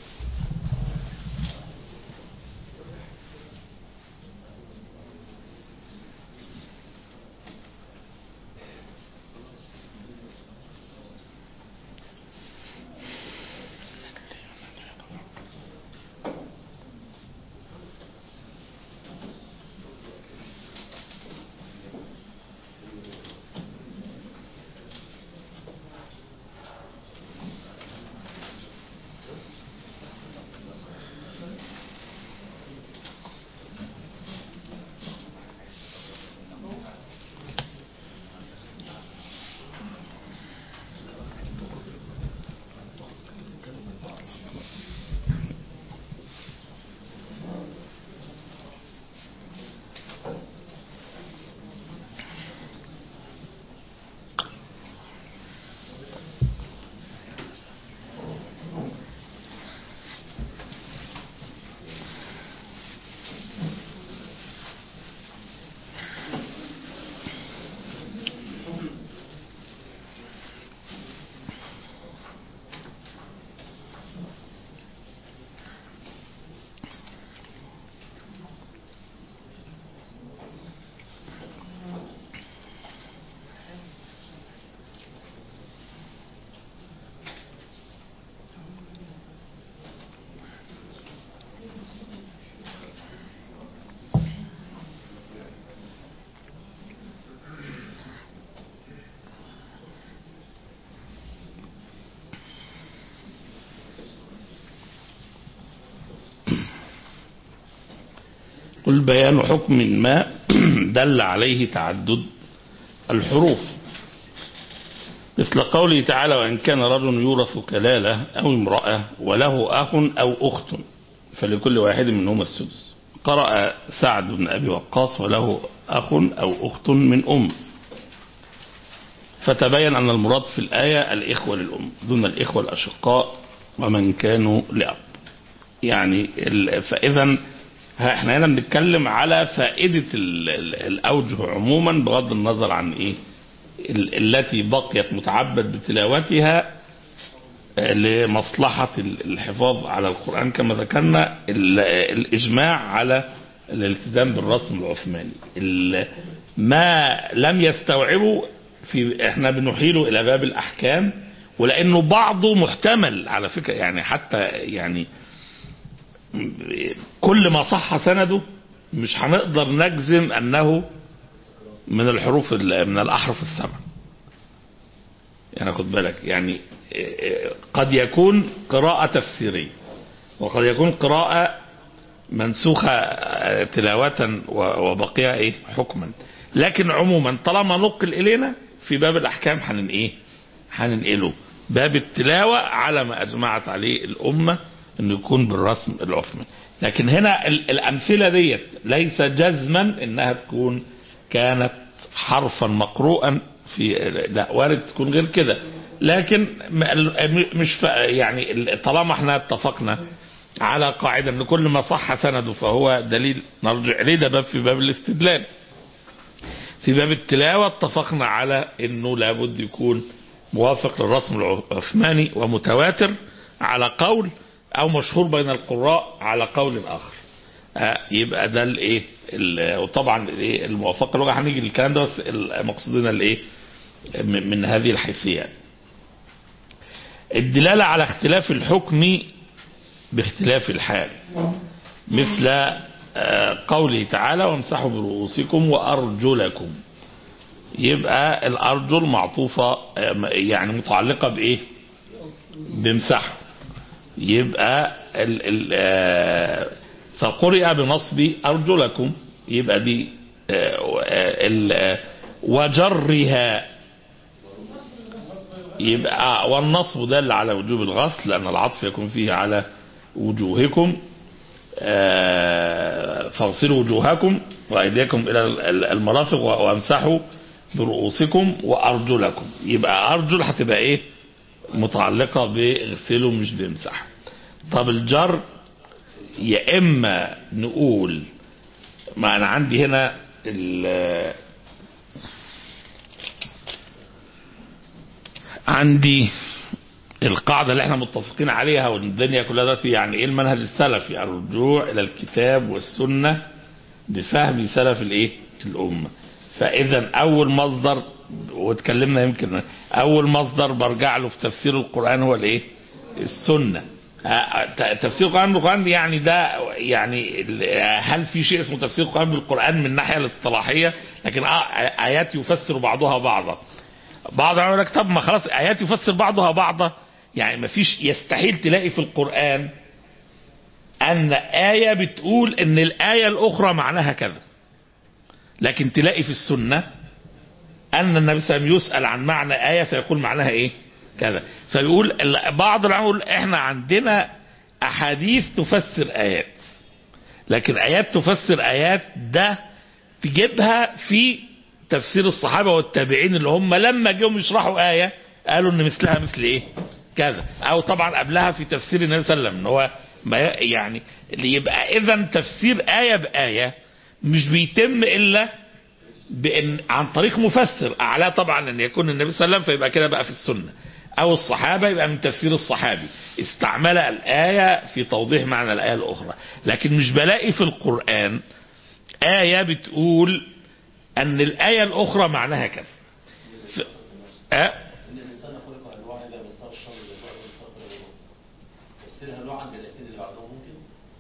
قل بيان حكم ما دل عليه تعدد الحروف مثل قوله تعالى وإن كان رجل يورث كلالة أو امرأة وله أخ أو أخت فلكل واحد منهما السدس قرأ سعد بن أبي وقاص وله أخ أو أخت من أم فتبين أن المراد في الآية الإخوة للأم دون الإخوة الأشقاء ومن كانوا لأب يعني ال- فإذا ها- احنا هنا بنتكلم على فائدة ال- ال- الأوجه عموما بغض النظر عن إيه ال- التي بقيت متعبد بتلاوتها آه، لمصلحة ال- الحفاظ على القرآن كما ذكرنا ال- الإجماع على الالتزام بالرسم العثماني ال- ما لم يستوعبوا في احنا بنحيله إلى باب الأحكام ولأنه بعضه محتمل على فكرة يعني حتى يعني كل ما صح سنده مش هنقدر نجزم انه من الحروف ال- من الاحرف السبع يعني خد بالك يعني إيه، قد يكون قراءة تفسيرية وقد يكون قراءة منسوخة آه، تلاوة و- وبقيها ايه حكما لكن عموما طالما نقل الينا في باب الاحكام هنن ايه هننقله باب التلاوة على ما اجمعت عليه الامة انه يكون بالرسم العثماني لكن هنا ال- الامثلة ديت ليس جزما انها تكون كانت حرفا مقروءا في لا وارد تكون غير كده لكن م- مش ف- يعني طالما احنا اتفقنا على قاعده ان كل ما صح سنده فهو دليل نرجع اليه ده باب في باب الاستدلال في باب التلاوه اتفقنا على انه لابد يكون موافق للرسم العثماني ومتواتر على قول او مشهور بين القراء على قول اخر آه، يبقى ده الايه ال- وطبعا الايه الموافقه اللغه هنيجي للكلام ده بس مقصودنا الايه من من هذه الحيثيه الدلاله على اختلاف الحكم باختلاف الحال مثل آه، قوله تعالى وامسحوا برؤوسكم وارجلكم يبقى الارجل معطوفه آه، يعني متعلقه بايه بامسحوا يبقى ال ال آه، فقرئ بنصب أرجلكم يبقى دي آه، آه، ال- آه، وجرها يبقى آه، والنصب دل على وجوب الغسل لأن العطف يكون فيه على وجوهكم آه، فاغسلوا وجوهكم وأيديكم إلى ال- ال- المرافق وامسحوا برؤوسكم وأرجلكم يبقى أرجل هتبقى إيه متعلقة باغسلوا مش بامسحوا طب الجر يا اما نقول ما انا عندي هنا ال- عندي القاعدة اللي احنا متفقين عليها والدنيا كلها دلوقتي يعني ايه المنهج السلفي الرجوع الى الكتاب والسنة بفهم سلف الايه الامة فاذا اول مصدر واتكلمنا يمكن اول مصدر برجع له في تفسير القرآن هو الايه السنة آه، ت- تفسير القرآن بالقرآن يعني ده يعني ال- هل في شيء اسمه تفسير القرآن بالقرآن من الناحية الاصطلاحية لكن آه، آيات يفسر بعضها بعضا بعض يقول لك طب ما خلاص آيات يفسر بعضها بعضا يعني ما فيش يستحيل تلاقي في القرآن أن آية بتقول أن الآية الأخرى معناها كذا لكن تلاقي في السنة أن النبي صلى الله عليه وسلم يسأل عن معنى آية فيقول معناها إيه كذا فبيقول ال- بعض العلماء يقول إحنا عندنا أحاديث تفسر آيات لكن آيات تفسر آيات ده تجيبها في تفسير الصحابة والتابعين اللي هم لما جم يشرحوا آية قالوا إن مثلها مثل إيه كذا أو طبعا قبلها في تفسير النبي صلى الله عليه وسلم إن هو ما ي- يعني اللي يبقى إذا تفسير آية بآية مش بيتم إلا بإن عن طريق مفسر أعلاه طبعا أن يكون النبي صلى الله عليه وسلم فيبقى كده بقى في السنة أو الصحابة يبقى من تفسير الصحابي استعمل الآية في توضيح معنى الآية الأخرى لكن مش بلاقي في القرآن آية بتقول أن الآية الأخرى معناها كذا ف... أه؟ ان الانسان خلق هلوعا اذا مسه الشر يدعو واستغفر الله تفسير هلوعا بالايتين اللي بعدهم ممكن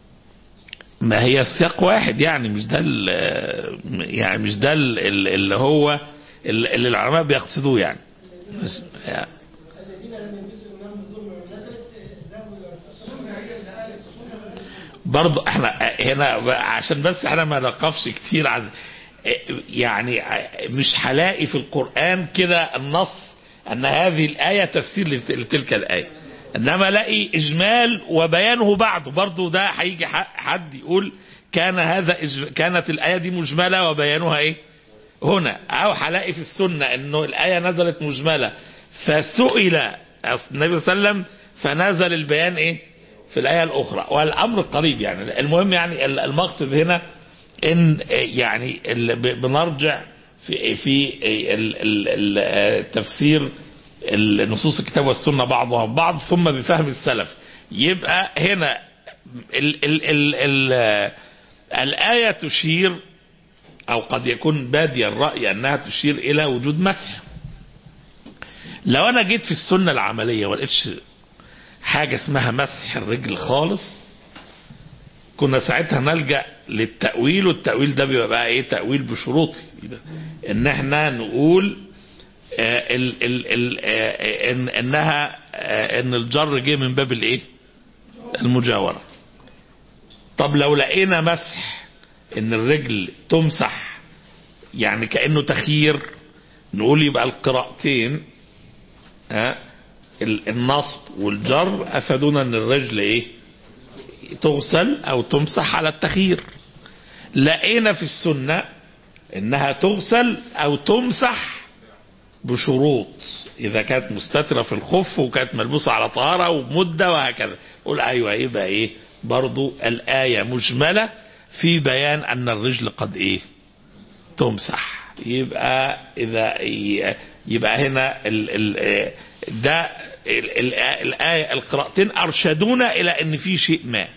ما هي السياق واحد يعني مش ده ال- يعني مش ده ال- ال- اللي هو ال- اللي العلماء بيقصدوه يعني مش- يعني الذين لم يلبسوا الايمان بالظلم نزلت ذهبوا الى السنه هي اللي قالت السنه برضه احنا هنا بقى عشان بس احنا ما نقفش كتير عن يعني مش هلاقي في القرآن كده النص ان هذه الآية تفسير لت- لتلك الآية انما الاقي اجمال وبيانه بعده برضه ده هيجي ح- حد يقول كان هذا إج- كانت الآية دي مجملة وبيانها ايه هنا او هلاقي في السنة انه الآية نزلت مجملة فسئل النبي صلى الله عليه وسلم فنزل البيان ايه في الآية الأخرى والأمر قريب يعني المهم يعني المقصد هنا إن يعني ال- ب- بنرجع في في ال- ال- ال- تفسير نصوص الكتاب والسنة بعضها ببعض ثم بفهم السلف يبقى هنا ال ال ال ال الآية تشير أو قد يكون بادي الرأي أنها تشير إلى وجود مسح لو أنا جيت في السنة العملية ولقيتش حاجة اسمها مسح الرجل خالص كنا ساعتها نلجأ للتأويل والتأويل ده بيبقى بقى ايه تأويل بشروطي ان احنا نقول آه ال ال ال آه إن انها آه ان الجر جه من باب الايه المجاورة طب لو لقينا مسح ان الرجل تمسح يعني كأنه تخيير نقول يبقى القراءتين ها ال- النصب والجر افادونا ان الرجل ايه تغسل او تمسح على التخيير لقينا في السنة انها تغسل او تمسح بشروط اذا كانت مستترة في الخف وكانت ملبوسة على طهارة ومدة وهكذا قول ايوه يبقى ايه برضو الآية مجملة في بيان ان الرجل قد ايه تمسح يبقى اذا يبقى هنا ال ال ده ال- ال- الآية القراءتين أرشدونا إلى أن في شيء ما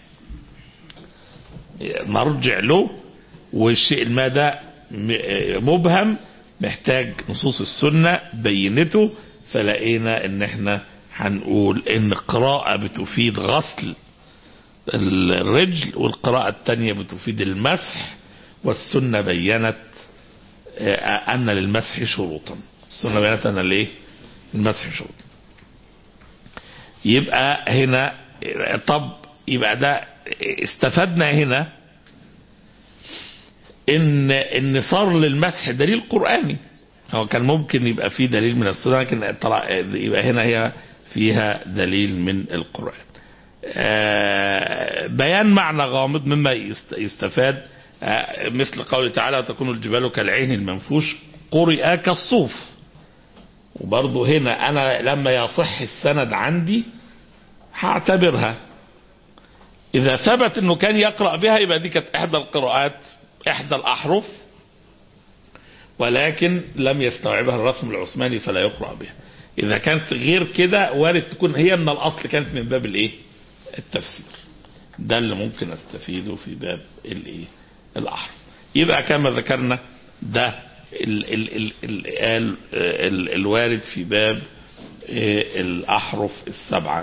نرجع له والشيء ما ده م- مبهم محتاج نصوص السنة بينته فلقينا ان احنا هنقول ان القراءة بتفيد غسل الرجل والقراءة التانية بتفيد المسح والسنة بينت آه، أن للمسح شروطا السنة بينت أن ليه المسح شروط يبقى هنا طب يبقى ده استفدنا هنا ان ان صار للمسح دليل قرآني هو كان ممكن يبقى فيه دليل من السنة لكن طلع يبقى هنا هي فيها دليل من القرآن آه، بيان معنى غامض مما يست- يستفاد آه، مثل قوله تعالى وتكون الجبال كالعين المنفوش قرئ كالصوف وبرضه هنا انا لما يصح السند عندي هعتبرها اذا ثبت انه كان يقرأ بها يبقى دي كانت احدى القراءات احدى الاحرف ولكن لم يستوعبها الرسم العثماني فلا يقرأ بها اذا كانت غير كده وارد تكون هي من الاصل كانت من باب الايه التفسير ده اللي ممكن استفيده في باب الايه الاحرف يبقى كما ذكرنا ده ال ال ال ال ال ال الوارد في باب آه، الاحرف السبعه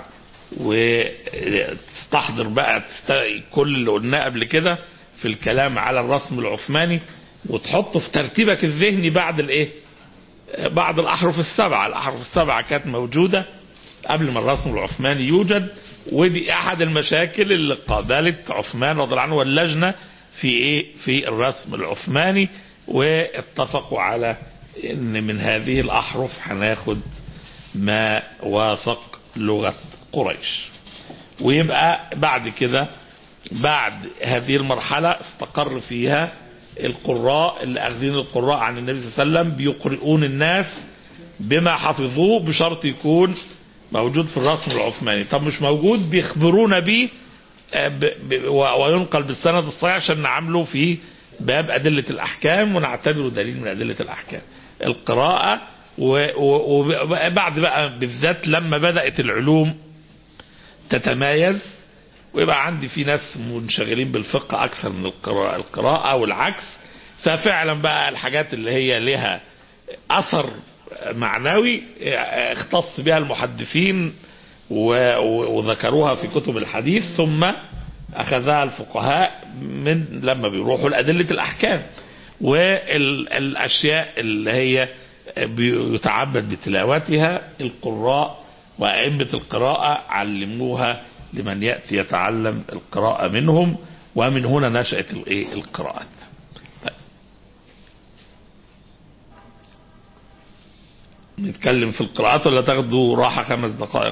وتستحضر بقى تست- كل اللي قلناه قبل كده في الكلام على الرسم العثماني وتحطه في ترتيبك الذهني بعد الايه بعد الاحرف السبعه الاحرف السبعه كانت موجوده قبل ما الرسم العثماني يوجد ودي احد المشاكل اللي قابلت عثمان رضي الله عنه واللجنه في ايه في الرسم العثماني واتفقوا على ان من هذه الاحرف هناخد ما وافق لغه قريش ويبقى بعد كده بعد هذه المرحلة استقر فيها القراء اللي أخذين القراء عن النبي صلى الله عليه وسلم بيقرئون الناس بما حفظوه بشرط يكون موجود في الرسم العثماني طب مش موجود بيخبرونا بيه آه، ب- ب- و- وينقل بالسند الصحيح عشان نعامله في باب أدلة الأحكام ونعتبره دليل من أدلة الأحكام القراءة و- و- وبعد بقى بالذات لما بدأت العلوم تتمايز ويبقى عندي في ناس منشغلين بالفقه اكثر من القراءة, القراءة والعكس ففعلا بقى الحاجات اللي هي لها اثر معنوي اختص بها المحدثين و- و- وذكروها في كتب الحديث ثم اخذها الفقهاء من لما بيروحوا لادله الاحكام والاشياء اللي هي بيتعبد بتلاوتها القراء وأئمة القراءة علموها لمن يأتي يتعلم القراءة منهم ومن هنا نشأت الإيه؟ القراءات طيب. نتكلم في القراءات ولا تاخدوا راحة خمس دقائق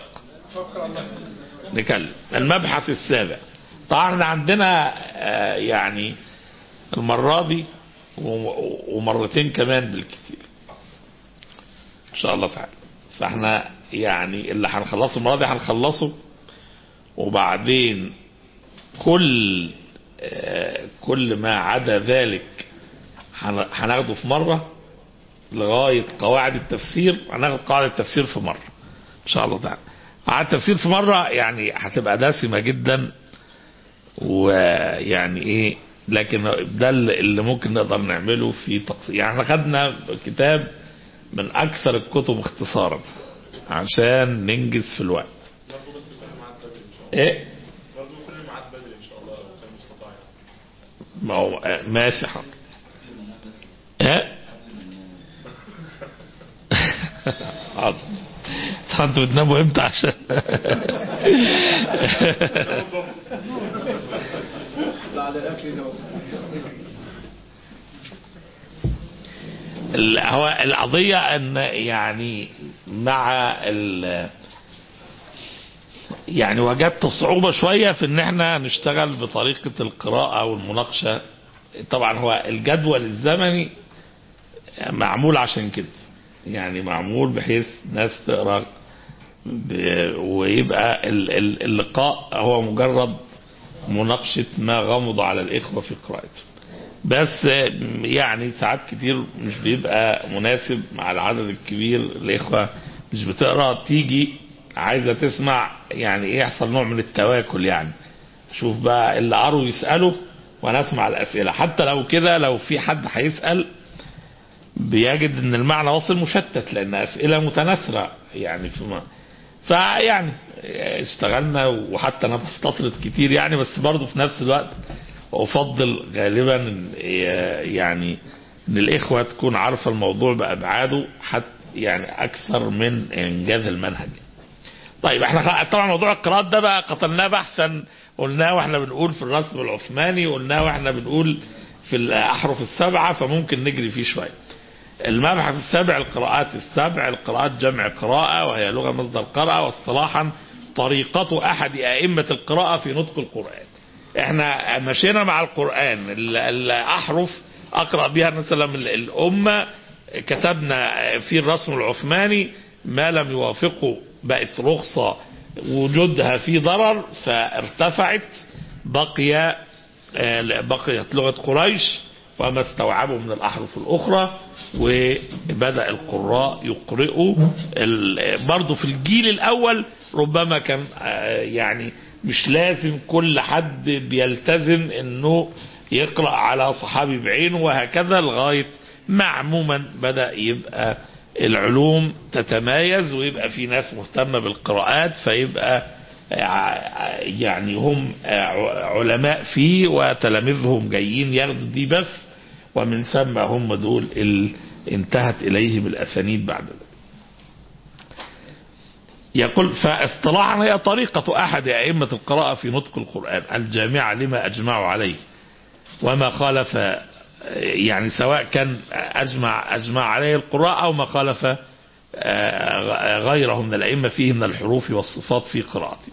نتكلم المبحث السابع طبعا احنا عندنا آه، يعني المرة دي و- ومرتين كمان بالكثير ان شاء الله تعالى فاحنا يعني اللي هنخلصه المره دي هنخلصه وبعدين كل آه، كل ما عدا ذلك هن- هناخده في مره لغايه قواعد التفسير هناخد قواعد التفسير في مره ان شاء الله تعالى قواعد التفسير في مره يعني هتبقى دسمه جدا ويعني ايه لكن ده اللي اللي ممكن نقدر نعمله في تقصير يعني احنا خدنا كتاب من اكثر الكتب اختصارا عشان ننجز في الوقت ايه ما هو آه، ماشي حاضر ايه حاضر طب انتوا بتناموا امتى عشان ال- هو القضية ان يعني مع ال يعني وجدت صعوبة شوية في ان احنا نشتغل بطريقة القراءة والمناقشة طبعا هو الجدول الزمني معمول عشان كده يعني معمول بحيث ناس تقرا ب- ويبقى ال- ال- اللقاء هو مجرد مناقشة ما غمض على الإخوة في قراءته بس يعني ساعات كتير مش بيبقى مناسب مع العدد الكبير الإخوة مش بتقرا تيجي عايزة تسمع يعني ايه يحصل نوع من التواكل يعني شوف بقى اللي قروا يسألوا وانا اسمع الأسئلة حتى لو كده لو في حد هيسأل بيجد ان المعنى واصل مشتت لان اسئله متناثره يعني في فيعني اشتغلنا وحتى انا بستطرد كتير يعني بس برضه في نفس الوقت افضل غالبا إن يعني ان الاخوه تكون عارفه الموضوع بابعاده حتى يعني اكثر من انجاز المنهج طيب احنا خ- طبعا موضوع القراءات ده بقى قتلناه بحثا قلناه واحنا بنقول في الرسم العثماني قلناه واحنا بنقول في الاحرف السبعه فممكن نجري فيه شويه المبحث السابع القراءات السبع القراءات جمع قراءة وهي لغة مصدر قراءة واصطلاحا طريقة أحد أئمة القراءة في نطق القرآن احنا مشينا مع القرآن ال- الأحرف أقرأ بها مثلا ال- الأمة كتبنا في الرسم العثماني ما لم يوافقه بقت رخصة وجودها في ضرر فارتفعت بقي آه، بقيت لغة قريش وما استوعبوا من الأحرف الأخرى وبدأ القراء يقرئوا ال- برضو في الجيل الأول ربما كان آه، يعني مش لازم كل حد بيلتزم انه يقرأ على صحابي بعينه وهكذا لغاية ما عموما بدأ يبقى العلوم تتمايز ويبقى في ناس مهتمة بالقراءات فيبقى ع- يعني هم علماء فيه وتلاميذهم جايين ياخدوا دي بس ومن ثم هم دول اللي انتهت إليهم الأسانيد بعد ذلك يقول فاصطلاحا هي طريقة أحد أئمة القراءة في نطق القرآن الجامعة لما أجمعوا عليه وما خالف يعني سواء كان أجمع أجمع عليه القراء أو ما خالف آه، غيره من الأئمة فيه من الحروف والصفات في قراءته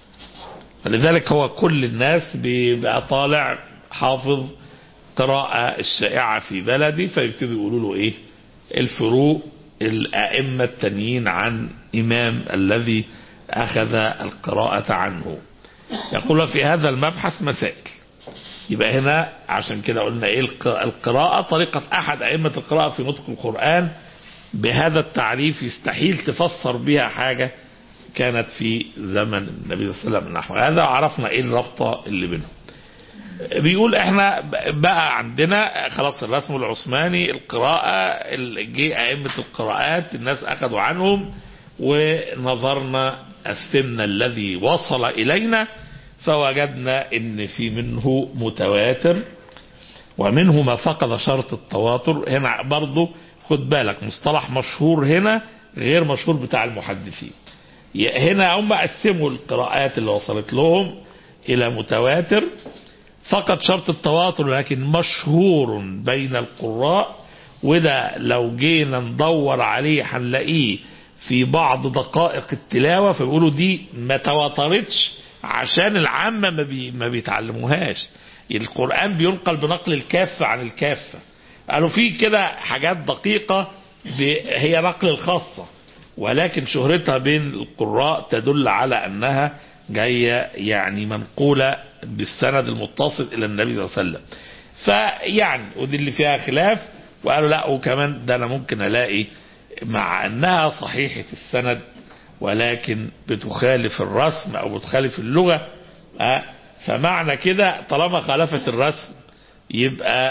فلذلك هو كل الناس بيبقى طالع حافظ قراءة الشائعة في بلدي فيبتدوا يقولوا له ايه الفروق الأئمة التانيين عن إمام الذي أخذ القراءة عنه يقول في هذا المبحث مسائل يبقى هنا عشان كده قلنا ايه الق- القراءة طريقة أحد أئمة القراءة في نطق القرآن بهذا التعريف يستحيل تفسر بها حاجة كانت في زمن النبي صلى الله عليه وسلم نحو هذا عرفنا ايه الرابطة اللي بينهم بيقول احنا بقى عندنا خلاص الرسم العثماني القراءة ال- جه أئمة القراءات الناس أخذوا عنهم ونظرنا السن الذي وصل إلينا فوجدنا ان في منه متواتر ومنه ما فقد شرط التواتر هنا برضو خد بالك مصطلح مشهور هنا غير مشهور بتاع المحدثين ي- هنا هم قسموا القراءات اللي وصلت لهم الى متواتر فقد شرط التواتر لكن مشهور بين القراء وده لو جينا ندور عليه هنلاقيه في بعض دقائق التلاوة فبيقولوا دي ما تواترتش عشان العامة ما, بي ما بيتعلموهاش القرآن بينقل بنقل الكافة عن الكافة قالوا في كده حاجات دقيقة ب- هي نقل الخاصة ولكن شهرتها بين القراء تدل على أنها جاية يعني منقولة بالسند المتصل إلى النبي صلى الله عليه وسلم فيعني ودي اللي فيها خلاف وقالوا لا وكمان ده أنا ممكن ألاقي مع أنها صحيحة السند ولكن بتخالف الرسم أو بتخالف اللغة آه، فمعنى كده طالما خالفت الرسم يبقى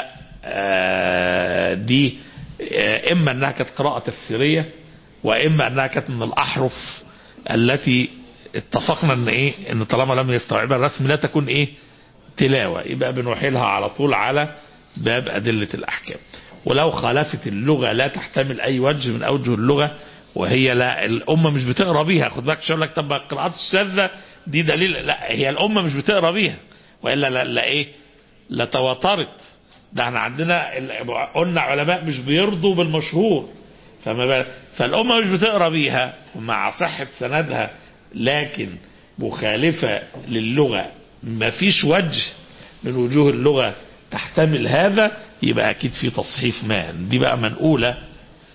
آه، دي آه، إما أنها كانت قراءة تفسيرية وإما أنها كانت من الأحرف التي اتفقنا ان ايه ان طالما لم يستوعبها الرسم لا تكون ايه تلاوة يبقى بنحيلها على طول على باب أدلة الأحكام ولو خالفت اللغة لا تحتمل أي وجه من أوجه اللغة وهي لا الأمة مش بتقرأ بيها خد بالك شو لك طب القراءات الشاذة دي دليل لا هي الأمة مش بتقرأ بيها وإلا لا, لا إيه لا تواترت ده احنا عندنا ال- قلنا علماء مش بيرضوا بالمشهور فما بال- فالأمة مش بتقرأ بيها مع صحة سندها لكن مخالفة للغة ما فيش وجه من وجوه اللغة تحتمل هذا يبقى أكيد في تصحيف ما دي بقى منقولة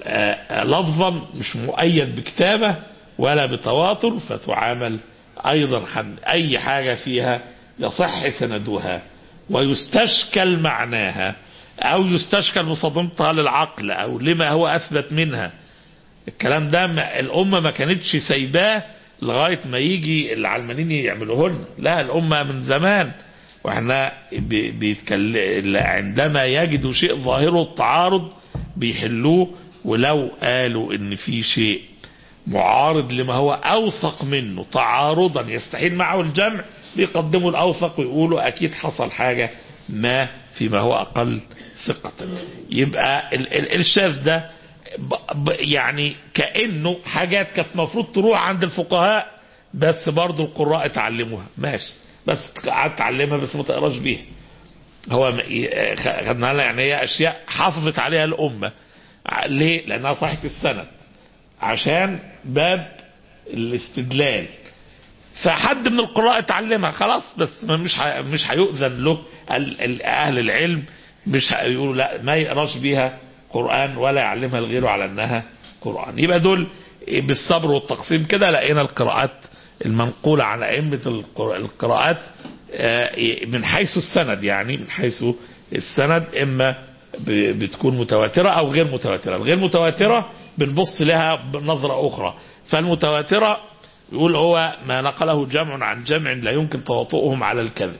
آه، آه، لفظا مش مؤيد بكتابة ولا بتواتر فتعامل أيضا حد أي حاجة فيها يصح سندها ويستشكل معناها أو يستشكل مصادمتها للعقل أو لما هو أثبت منها الكلام ده ما الأمة ما كانتش سايباه لغاية ما يجي العلمانيين يعملوه لنا لا الأمة من زمان واحنا بي- بيتكلم عندما يجدوا شيء ظاهره التعارض بيحلوه ولو قالوا ان في شيء معارض لما هو اوثق منه تعارضا يستحيل معه الجمع بيقدموا الاوثق ويقولوا اكيد حصل حاجة ما فيما هو اقل ثقة يبقى ال- ال- الشاذ ده ب- ب- يعني كأنه حاجات كانت المفروض تروح عند الفقهاء بس برضو القراء اتعلموها ماشي بس قعدت تعلمها بس ما تقراش بيها هو م- ي- خدنا لها يعني هي اشياء حافظت عليها الامه ع- ليه؟ لانها صحيحه السند عشان باب الاستدلال فحد من القراء اتعلمها خلاص بس ما مش ح- مش هيؤذن له ال- ال- اهل العلم مش هيقولوا لا ما يقراش بيها قران ولا يعلمها لغيره على انها قران يبقى دول بالصبر والتقسيم كده لقينا القراءات المنقوله عن ائمه القر- القراءات آه، من حيث السند يعني من حيث السند اما ب- بتكون متواتره او غير متواتره الغير متواتره بنبص لها بنظره اخرى فالمتواتره يقول هو ما نقله جمع عن جمع لا يمكن تواطؤهم على الكذب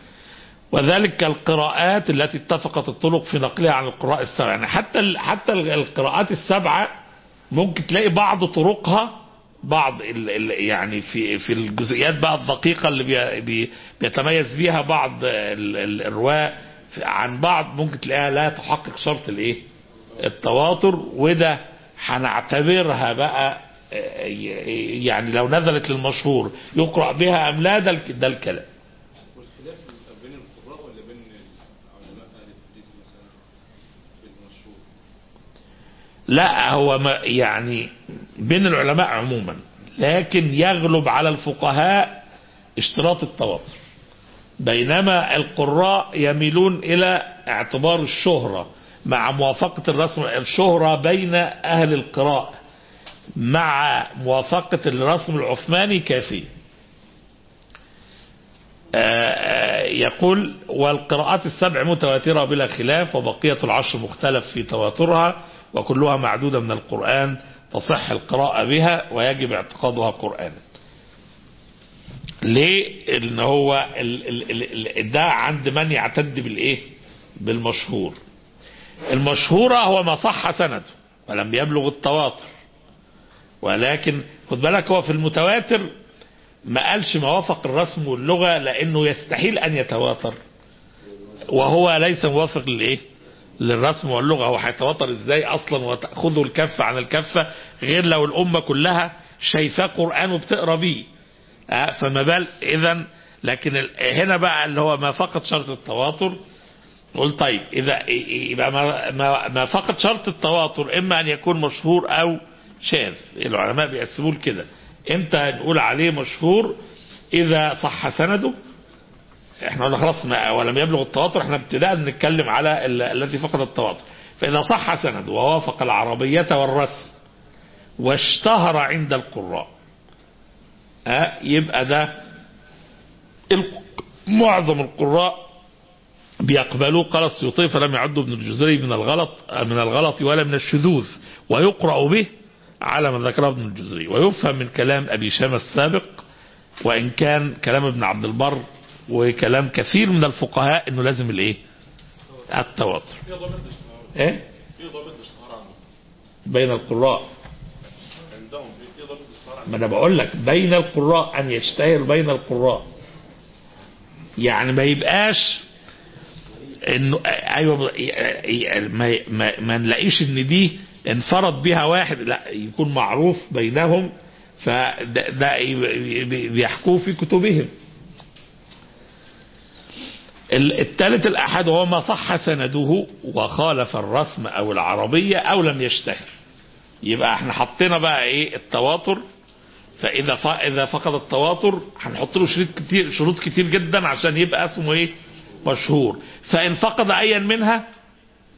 وذلك كالقراءات التي اتفقت الطرق في نقلها عن القراء السبعة يعني حتى ال- حتى ال- القراءات السبعة ممكن تلاقي بعض طرقها بعض ال ال يعني في في الجزئيات بقى الدقيقة اللي بي بي بيتميز بيها بعض ال- ال- الرواة في- عن بعض ممكن تلاقيها لا تحقق شرط الايه التواتر وده هنعتبرها بقى آه، يعني لو نزلت للمشهور يقرأ بها أم لا ده الك- ده الكلام والخلاف بين القراء ولا بين علماء اهل الحديث مثلا في المشهور لا هو ما يعني بين العلماء عموما لكن يغلب على الفقهاء اشتراط التواتر بينما القراء يميلون الى اعتبار الشهرة مع موافقة الرسم الشهرة بين اهل القراء مع موافقة الرسم العثماني كافية آه، يقول والقراءات السبع متواترة بلا خلاف وبقية العشر مختلف في تواترها وكلها معدودة من القرآن تصح القراءة بها ويجب اعتقادها قرآنا ليه ان هو ال ال ال ده عند من يعتد بالايه بالمشهور المشهورة هو ما صح سنده ولم يبلغ التواتر ولكن خد بالك هو في المتواتر ما قالش ما وافق الرسم واللغة لأنه يستحيل أن يتواتر وهو ليس موافق للإيه للرسم واللغة هو هيتواتر إزاي أصلا وتأخذه الكفة عن الكفة غير لو الأمة كلها شايفاه قرآن وبتقرا بيه آه، فما بال إذا لكن ال- هنا بقى اللي هو ما فقد شرط التواتر قول طيب إذا يبقى ما, ما, ما فقد شرط التواتر إما أن يكون مشهور أو شاذ العلماء بيقسموه كده امتى نقول عليه مشهور إذا صح سنده احنا قلنا خلاص ما ولم يبلغ التواتر احنا ابتداء نتكلم على ال- الذي فقد التواتر فإذا صح سنده ووافق العربية والرسم واشتهر عند القراء ها يبقى ده الق- معظم القراء بيقبلوه قال السيوطي فلم يعد ابن الجزري من الغلط من الغلط ولا من الشذوذ ويقرأ به على ما ذكره ابن الجزري ويفهم من كلام أبي شامة السابق وإن كان كلام ابن عبد البر وكلام كثير من الفقهاء انه لازم الايه التواتر في ضابط الاشتهار ايه في ضابط الاشتهار عندهم بين القراء عندهم في في ضابط الاشتهار عندهم ما انا بقول لك بين القراء ان يشتهر بين القراء يعني ما يبقاش انه ايوه ما, ما, ما نلاقيش ان دي انفرد بها واحد لا يكون معروف بينهم فده ده بيحكوه في كتبهم ال- الثالث الأحد هو ما صح سنده وخالف الرسم أو العربية أو لم يشتهر يبقى احنا حطينا بقى ايه التواتر فإذا ف... إذا فقد التواتر هنحط له شروط كتير شروط كتير جدا عشان يبقى اسمه ايه مشهور فإن فقد أيا منها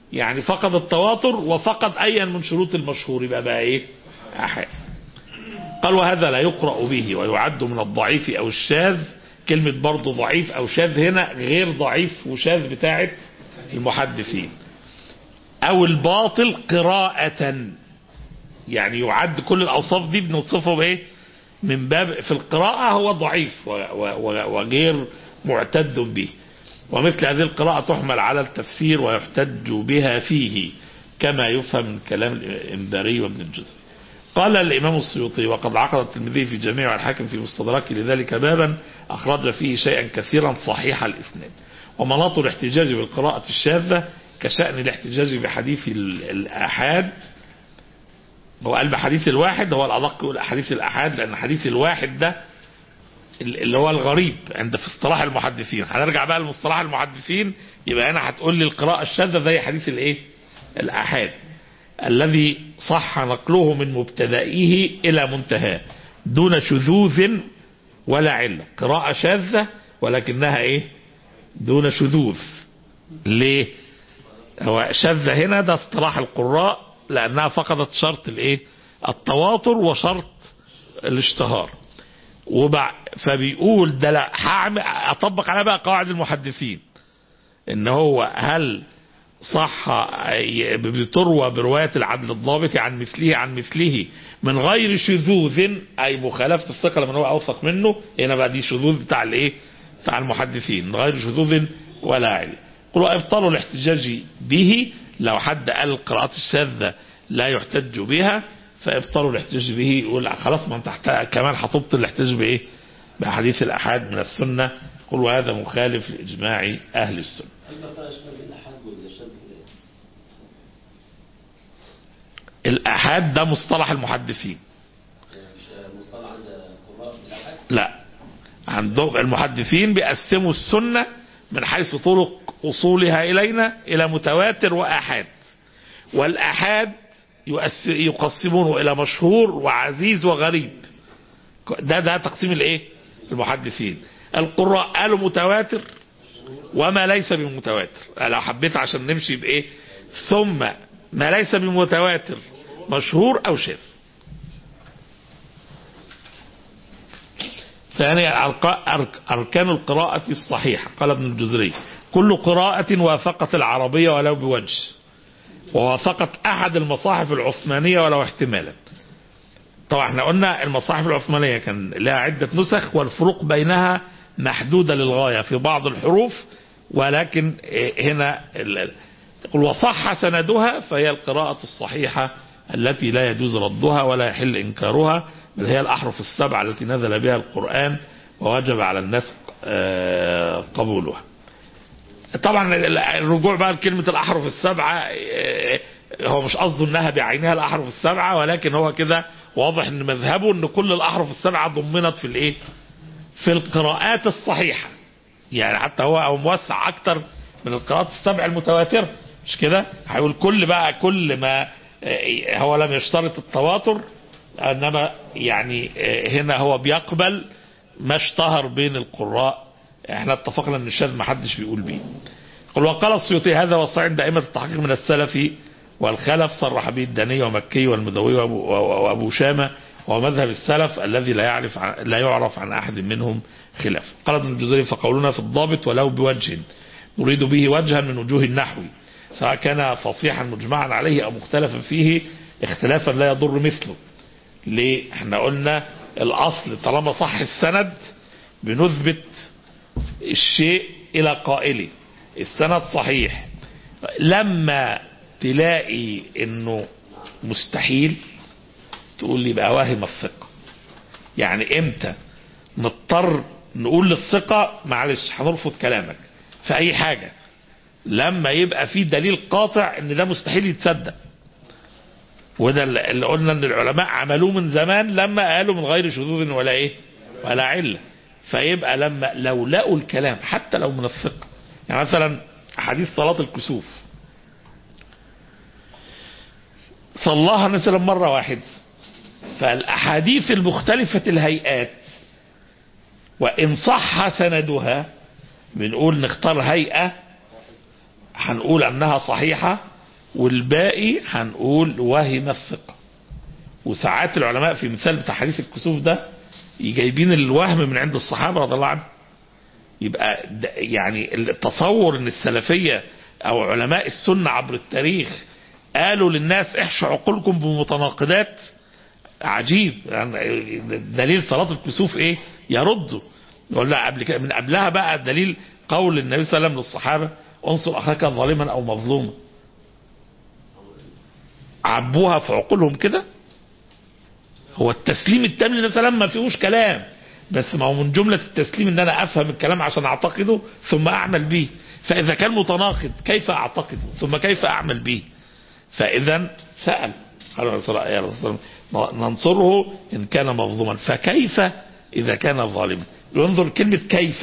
يعني فقد التواتر وفقد ايا من شروط المشهور يبقى بقى ايه احاد قال وهذا لا يقرأ به ويعد من الضعيف او الشاذ كلمة برضه ضعيف او شاذ هنا غير ضعيف وشاذ بتاعت المحدثين او الباطل قراءة يعني يعد كل الاوصاف دي بنوصفه بايه من باب في القراءة هو ضعيف و- و- وغير معتد به ومثل هذه القراءة تحمل على التفسير ويحتج بها فيه كما يفهم من كلام الإنباري وابن الجزري قال الإمام السيوطي وقد عقد الترمذي في جميع والحاكم في مستدرك لذلك بابا أخرج فيه شيئا كثيرا صحيح الإسناد ومناط الاحتجاج بالقراءة الشاذة كشأن الاحتجاج بحديث ال- الآحاد هو قال بحديث الواحد هو الأدق يقول أحاديث الآحاد لأن حديث الواحد ده اللي هو الغريب عند في اصطلاح المحدثين هنرجع بقى لمصطلح المحدثين يبقى هنا هتقول لي القراءة الشاذة زي حديث الايه الآحاد الذي صح نقله من مبتدئه إلى منتهاه دون شذوذ ولا علة قراءة شاذة ولكنها ايه دون شذوذ ليه هو شاذة هنا ده اصطلاح القراء لأنها فقدت شرط الايه التواتر وشرط الاشتهار وبع فبيقول ده لا هعمل اطبق عليها بقى قواعد المحدثين ان هو هل صح ي- بتروى برواية العدل الضابط عن مثله عن مثله من غير شذوذ اي مخالفة الثقة لمن هو اوثق منه هنا بقى دي شذوذ بتاع الايه بتاع المحدثين من غير شذوذ ولا علم قلوا ابطلوا الاحتجاج به لو حد قال القراءات الشاذة لا يحتج بها فابطلوا الاحتجاج به يقول خلاص ما انت حت- كمان هتبطل الاحتجاج بايه باحاديث الاحاد من السنه قل وهذا مخالف لاجماع اهل السنه هل بقى فرق بين الأحاد والشاذ في إيه؟ الاحاد ده مصطلح المحدثين يعني مش مصطلح عند قراء الأحاد لا عندهم المحدثين بيقسموا السنه من حيث طرق اصولها الينا الى متواتر واحاد والاحاد يؤس- يقسمونه الى مشهور وعزيز وغريب ده ده تقسيم الايه المحدثين القراء قالوا متواتر وما ليس بمتواتر لو حبيت عشان نمشي بايه ثم ما ليس بمتواتر مشهور او شاذ ثانيا أرق- أرك- أركان القراءة الصحيحة قال ابن الجزري كل قراءة وافقت العربية ولو بوجه ووافقت أحد المصاحف العثمانية ولو احتمالا طبعا احنا قلنا المصاحف العثمانية كان لها عدة نسخ والفروق بينها محدودة للغاية في بعض الحروف ولكن إيه هنا ال- يقول وصح سندها فهي القراءة الصحيحة التي لا يجوز ردها ولا يحل إنكارها بل هي الأحرف السبعة التي نزل بها القرآن ووجب على الناس آه، قبولها طبعا الرجوع بقى لكلمة الأحرف السبعة آه، هو مش قصده انها بعينها الأحرف السبعة ولكن هو كده واضح ان مذهبه ان كل الأحرف السبعة ضمنت في الايه في القراءات الصحيحة يعني حتى هو او موسع اكتر من القراءات السبع المتواترة مش كده هيقول كل بقى كل ما آه، هو لم يشترط التواتر انما يعني آه، هنا هو بيقبل ما اشتهر بين القراء احنا اتفقنا ان الشاذ ما حدش بيقول بيه قل وقال السيوطي هذا والصحيح عند ائمه التحقيق من السلف والخلف صرح به الداني ومكي والمدوي وأبو- وابو شامه ومذهب السلف الذي لا يعرف عن لا يعرف عن احد منهم خلاف قال ابن الجزري فقولنا في الضابط ولو بوجه نريد به وجها من وجوه النحو سواء كان فصيحا مجمعا عليه او مختلفا فيه اختلافا لا يضر مثله ليه احنا قلنا الاصل طالما صح السند بنثبت الشيء الى قائله السند صحيح لما تلاقي انه مستحيل تقول لي بقى واهم الثقة يعني امتى نضطر نقول للثقة معلش هنرفض كلامك في اي حاجة لما يبقى في دليل قاطع ان ده مستحيل يتصدق وده اللي اللي قلنا ان العلماء عملوه من زمان لما قالوا من غير شذوذ ولا ايه ولا علة فيبقى لما لو لقوا الكلام حتى لو من الثقة يعني مثلا حديث صلاة الكسوف صلاها مثلا مرة واحدة فالأحاديث المختلفة الهيئات وإن صح سندها بنقول نختار هيئة هنقول أنها صحيحة والباقي هنقول وهم الثقة وساعات العلماء في مثال بتاع حديث الكسوف ده جايبين الوهم من عند الصحابة رضي الله عنهم يبقى ده- يعني التصور ان السلفية او علماء السنة عبر التاريخ قالوا للناس احشوا عقولكم بمتناقضات عجيب يعني دليل صلاة الكسوف ايه يردوا يقول لا قبل كده من قبلها بقى دليل قول النبي صلى الله عليه وسلم للصحابة انصر اخاك ظالما او مظلوما عبوها في عقولهم كده هو التسليم التام للنبي صلى الله عليه وسلم ما فيهوش كلام بس ما هو من جملة التسليم ان انا افهم الكلام عشان اعتقده ثم اعمل به فاذا كان متناقض كيف اعتقده ثم كيف اعمل به فاذا سأل قال يا رسول الله يا رسول الله ننصره ان كان مظلوما فكيف اذا كان ظالما ينظر كلمة كيف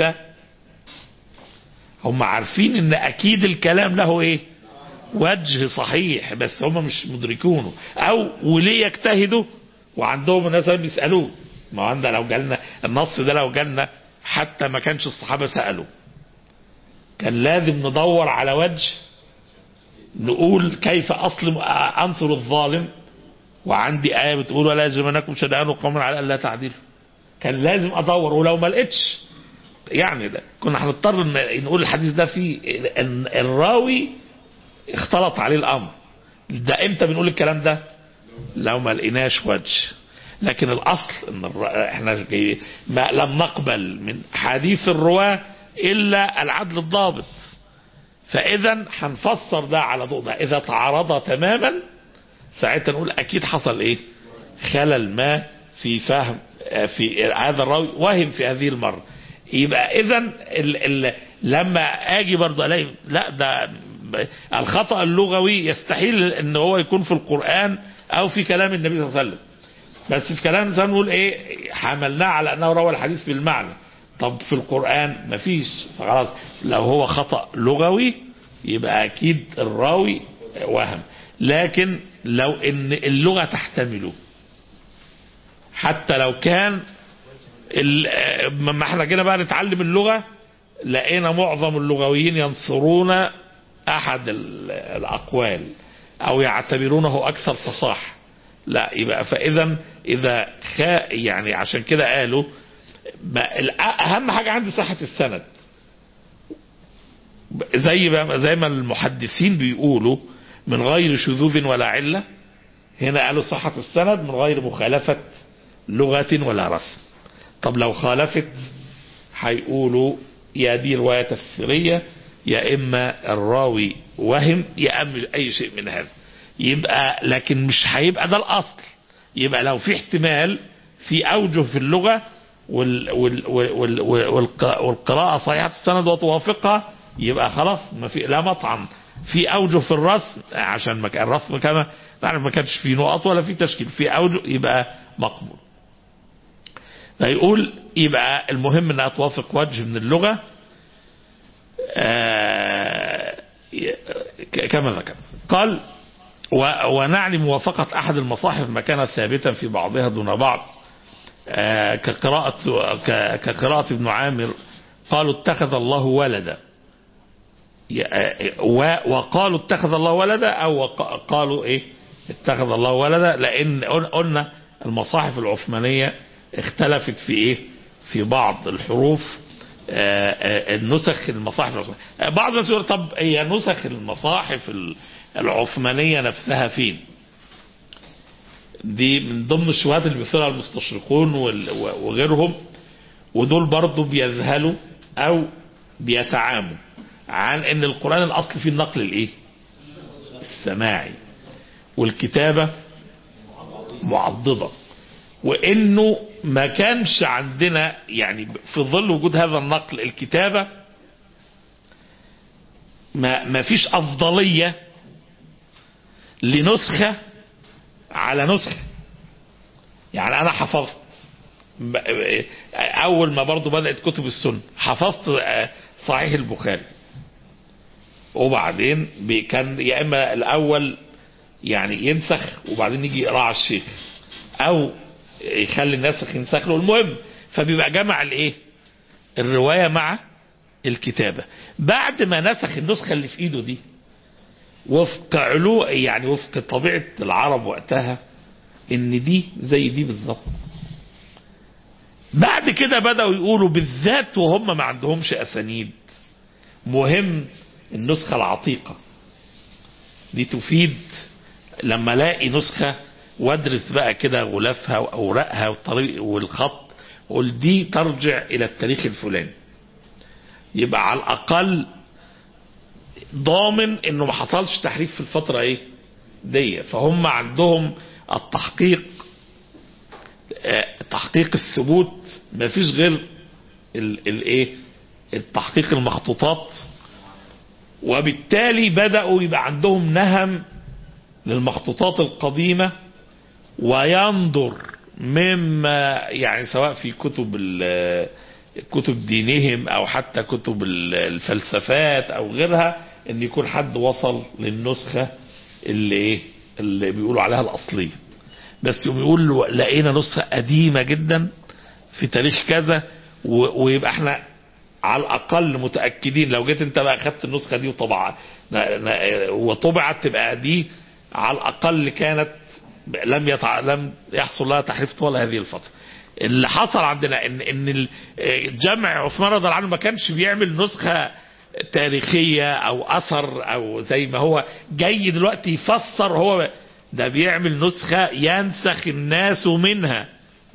هم عارفين ان اكيد الكلام له ايه وجه صحيح بس هم مش مدركونه او وليه يجتهدوا وعندهم الناس اللي بيسالوه ما هو عندنا لو جالنا النص ده لو جالنا حتى ما كانش الصحابه سالوا كان لازم ندور على وجه نقول كيف اصل انصر الظالم وعندي ايه بتقول ولا يجرمنكم شنآن قوم على الا تعدلوا كان لازم ادور ولو ما لقيتش يعني ده كنا هنضطر إن- نقول الحديث ده فيه ان الراوي اختلط عليه الامر ده امتى بنقول الكلام ده لو ما لقيناش وجه لكن الاصل ان الر- احنا جاي ما لم نقبل من حديث الرواه الا العدل الضابط فاذا هنفسر ده على ضوء ده اذا تعارض تماما ساعتها نقول اكيد حصل ايه خلل ما في فهم آه، في هذا الراوي وهم في هذه المره يبقى اذا ال ال لما اجي برضه الاقي لا ده ب- الخطا اللغوي يستحيل ان هو يكون في القران او في كلام النبي صلى الله عليه وسلم بس في كلام الانسان نقول ايه حملناه على انه روى الحديث بالمعنى طب في القران مفيش فخلاص لو هو خطا لغوي يبقى اكيد الراوي وهم لكن لو ان اللغه تحتمله حتى لو كان ال- ما احنا جينا بقى نتعلم اللغه لقينا معظم اللغويين ينصرون احد ال- الاقوال او يعتبرونه اكثر فصاحه لا يبقى فاذا اذا خا يعني عشان كده قالوا ما الأ- اهم حاجه عندي صحه السند زي ما زي ما المحدثين بيقولوا من غير شذوذ ولا عله هنا قالوا صحه السند من غير مخالفه لغه ولا رسم طب لو خالفت هيقولوا يا دي روايه تفسيريه يا اما الراوي وهم يا اما اي شيء من هذا يبقى لكن مش هيبقى ده الاصل يبقى لو في احتمال في اوجه في اللغه وال وال وال وال والق- والقراءه صحيحه السند وتوافقها يبقى خلاص ما في لا مطعم في اوجه في الرسم عشان ما كان الرسم كما نعرف ما كانش فيه نقط ولا في تشكيل في اوجه يبقى مقبول فيقول يبقى المهم انها توافق وجه من اللغه آه، ك- كما ذكر قال و- ونعني موافقة أحد المصاحف ما كانت ثابتا في بعضها دون بعض آه، كقراءة ك- كقراءة ابن عامر قالوا اتخذ الله ولدا ي- آه، و- وقالوا اتخذ الله ولدا أو وق- قالوا إيه اتخذ الله ولدا لأن قل- قلنا المصاحف العثمانية اختلفت في إيه في بعض الحروف آه، آه، النسخ المصاحف العثمانية آه، بعض الناس يقول طب هي نسخ المصاحف ال- العثمانية نفسها فين دي من ضمن الشبهات اللي بيثيرها المستشرقون وال- و- وغيرهم ودول برضو بيذهلوا او بيتعاموا عن ان القرآن الاصل فيه النقل الايه السماعي والكتابة معضدة وانه ما كانش عندنا يعني في ظل وجود هذا النقل الكتابة ما ما فيش افضلية لنسخة على نسخة يعني انا حفظت ب- اول ما برضو بدأت كتب السنة حفظت آه، صحيح البخاري وبعدين بي- كان يا اما الاول يعني ينسخ وبعدين يجي يقراه على الشيخ او يخلي الناسخ ينسخ له المهم فبيبقى جمع الايه الرواية مع الكتابة بعد ما نسخ النسخة اللي في ايده دي وفق علو يعني وفق طبيعة العرب وقتها ان دي زي دي بالظبط بعد كده بدأوا يقولوا بالذات وهم ما عندهمش أسانيد مهم النسخة العتيقة دي تفيد لما الاقي نسخة وادرس بقى كده غلافها واوراقها والطريق والخط اقول دي ترجع الى التاريخ الفلاني يبقى على الاقل ضامن انه ما حصلش تحريف في الفترة ايه دي فهم عندهم التحقيق آه، تحقيق الثبوت ما فيش غير الايه التحقيق المخطوطات وبالتالي بدأوا يبقى عندهم نهم للمخطوطات القديمة وينظر مما يعني سواء في كتب ال- كتب دينهم او حتى كتب ال- الفلسفات او غيرها ان يكون حد وصل للنسخة اللي ايه اللي بيقولوا عليها الاصلية بس يوم يقول لقينا نسخة قديمة جدا في تاريخ كذا و- ويبقى احنا على الاقل متاكدين لو جيت انت بقى خدت النسخه دي وطبعت وطبعت تبقى دي على الاقل كانت لم يتع... لم يحصل لها تحريف طوال هذه الفتره اللي حصل عندنا ان ان ال- جمع عثمان رضي الله عنه ما كانش بيعمل نسخه تاريخيه او اثر او زي ما هو جاي دلوقتي يفسر هو ده بيعمل نسخه ينسخ الناس منها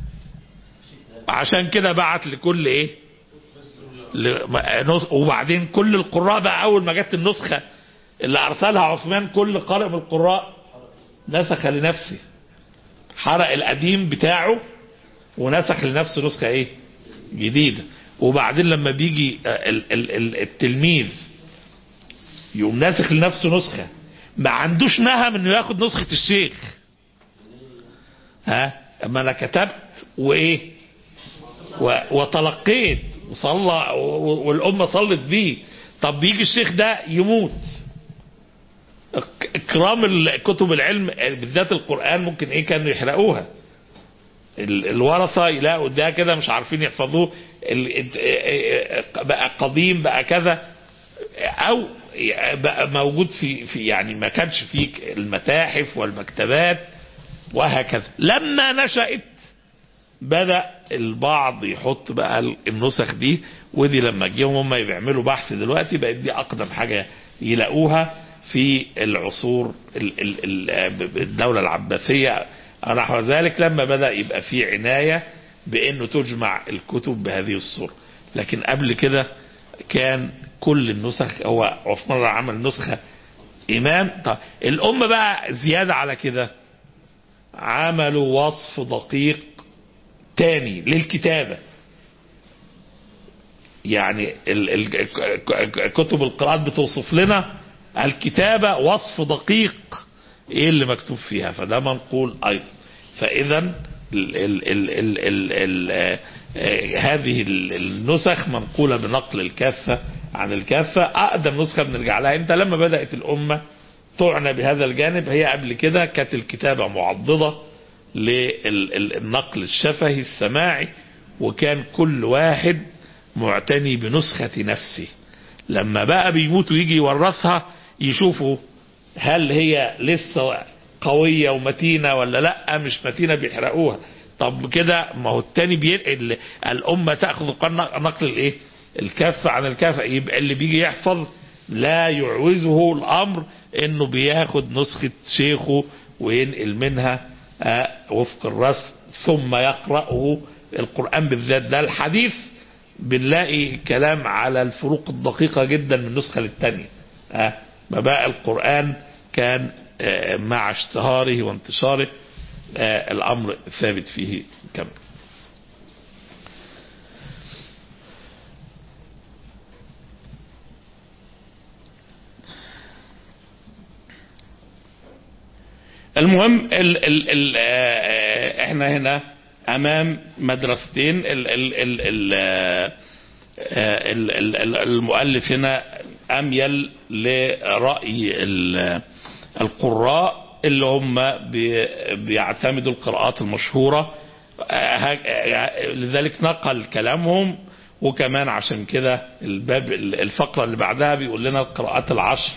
عشان كده بعت لكل ايه ل- نس- وبعدين كل القراء بقى اول ما جت النسخه اللي ارسلها عثمان كل قارئ من القراء نسخ لنفسه حرق القديم بتاعه ونسخ لنفسه نسخه ايه جديده وبعدين لما بيجي ال- ال- ال- التلميذ يقوم ناسخ لنفسه نسخه ما عندوش نهم انه ياخد نسخه الشيخ ها اما انا كتبت وايه و- وتلقيت وصلى و- والأمة صلت بيه طب بيجي الشيخ ده يموت اك- اكرام ال- كتب العلم بالذات القرآن ممكن ايه كانوا يحرقوها ال- الورثة يلاقوا ده كده مش عارفين يحفظوه ال- ات- اه- اه- بقى قديم بقى كذا او بقى موجود في في يعني ما كانش فيه المتاحف والمكتبات وهكذا لما نشأت بدأ البعض يحط بقى النسخ دي ودي لما جيهم هم بيعملوا بحث دلوقتي بقت دي أقدم حاجة يلاقوها في العصور ال- ال- ال- الدولة العباسية نحو ذلك لما بدأ يبقى في عناية بأنه تجمع الكتب بهذه الصورة لكن قبل كده كان كل النسخ هو عثمان عمل نسخة إمام طب الأمة بقى زيادة على كده عملوا وصف دقيق تاني للكتابة يعني ال ال كتب القراءات بتوصف لنا الكتابة وصف دقيق ايه اللي مكتوب فيها فده منقول ايضا فاذا ال ال ال ال ال ال آه، هذه ال- النسخ منقولة بنقل الكافة عن الكافة اقدم نسخة بنرجع لها انت لما بدأت الامة تعنى بهذا الجانب هي قبل كده كانت الكتابة معضدة للنقل الشفهي السماعي وكان كل واحد معتني بنسخة نفسه لما بقى بيموت ويجي يورثها يشوفوا هل هي لسه قوية ومتينة ولا لا مش متينة بيحرقوها طب كده ما هو التاني بينقل الأمة تأخذ قن- نقل الايه الكف عن الكف يبقى اللي بيجي يحفظ لا يعوزه الأمر انه بياخد نسخة شيخه وينقل منها آه، وفق الرسم ثم يقرأه القرآن بالذات ده الحديث بنلاقي كلام على الفروق الدقيقة جدا من نسخة للتانية آه، مباء القرآن كان آه، مع اشتهاره وانتشاره آه، الأمر ثابت فيه كم المهم ال ال ال آه، احنا هنا امام مدرستين ال ال ال ال آه، ال- ال- ال- المؤلف هنا اميل لراي ال- القراء اللي هم بي- بيعتمدوا القراءات المشهوره آه، ها- آه، لذلك نقل كلامهم وكمان عشان كده الباب الفقره اللي بعدها بيقول لنا القراءات العشر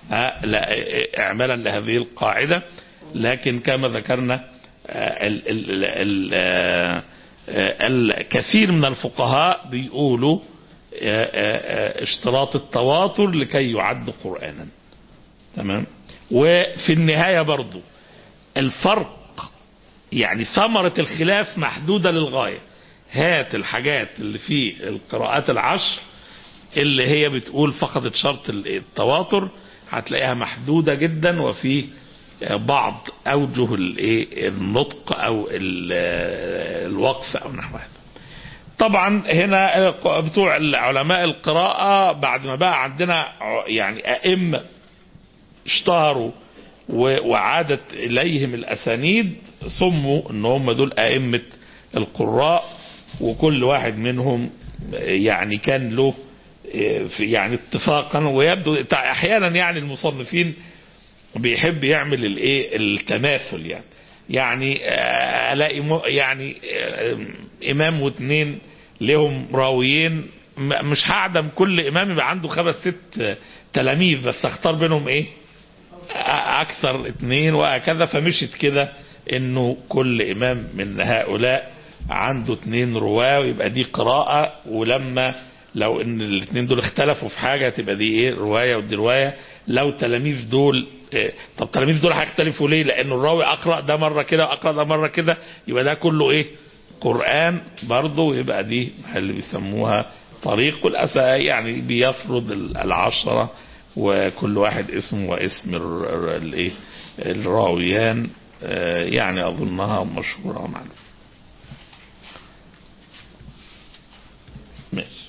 آه، لا اعمالا لهذه القاعده لكن كما ذكرنا آه، ال- ال- ال- آه، آه، الكثير من الفقهاء بيقولوا آه، آه، آه، اشتراط التواتر لكي يعد قرانا تمام وفي النهايه برضو الفرق يعني ثمرة الخلاف محدودة للغاية هات الحاجات اللي في القراءات العشر اللي هي بتقول فقدت شرط التواتر هتلاقيها محدودة جدا وفي بعض أوجه الإيه النطق أو ال- الوقف أو نحو هذا طبعا هنا بتوع علماء القراءة بعد ما بقى عندنا ع- يعني أئمة اشتهروا و- وعادت إليهم الأسانيد سموا ان هم دول أئمة القراء وكل واحد منهم يعني كان له اه، في- يعني اتفاقا ويبدو تع- احيانا يعني المصنفين بيحب يعمل الايه التماثل يعني يعني آه، الاقي م- يعني آه، امام واثنين لهم راويين م- مش هعدم كل امام يبقى عنده خمس ست آه، تلاميذ بس اختار بينهم ايه اكثر اثنين وهكذا فمشت كده انه كل امام من هؤلاء عنده اثنين رواه ويبقى دي قراءة ولما لو ان الاثنين دول اختلفوا في حاجة تبقى دي ايه رواية ودي رواية لو تلاميذ دول إيه طب تلاميذ دول هيختلفوا ليه لان الراوي اقرأ ده مرة كده واقرأ ده مرة كده يبقى ده كله ايه قرآن برضه يبقى دي اللي بيسموها طريق والأسى يعني بيفرض العشرة وكل واحد اسمه واسم ال- ال- الايه الراويان آه، يعني اظنها مشهوره ومعلومه ماشي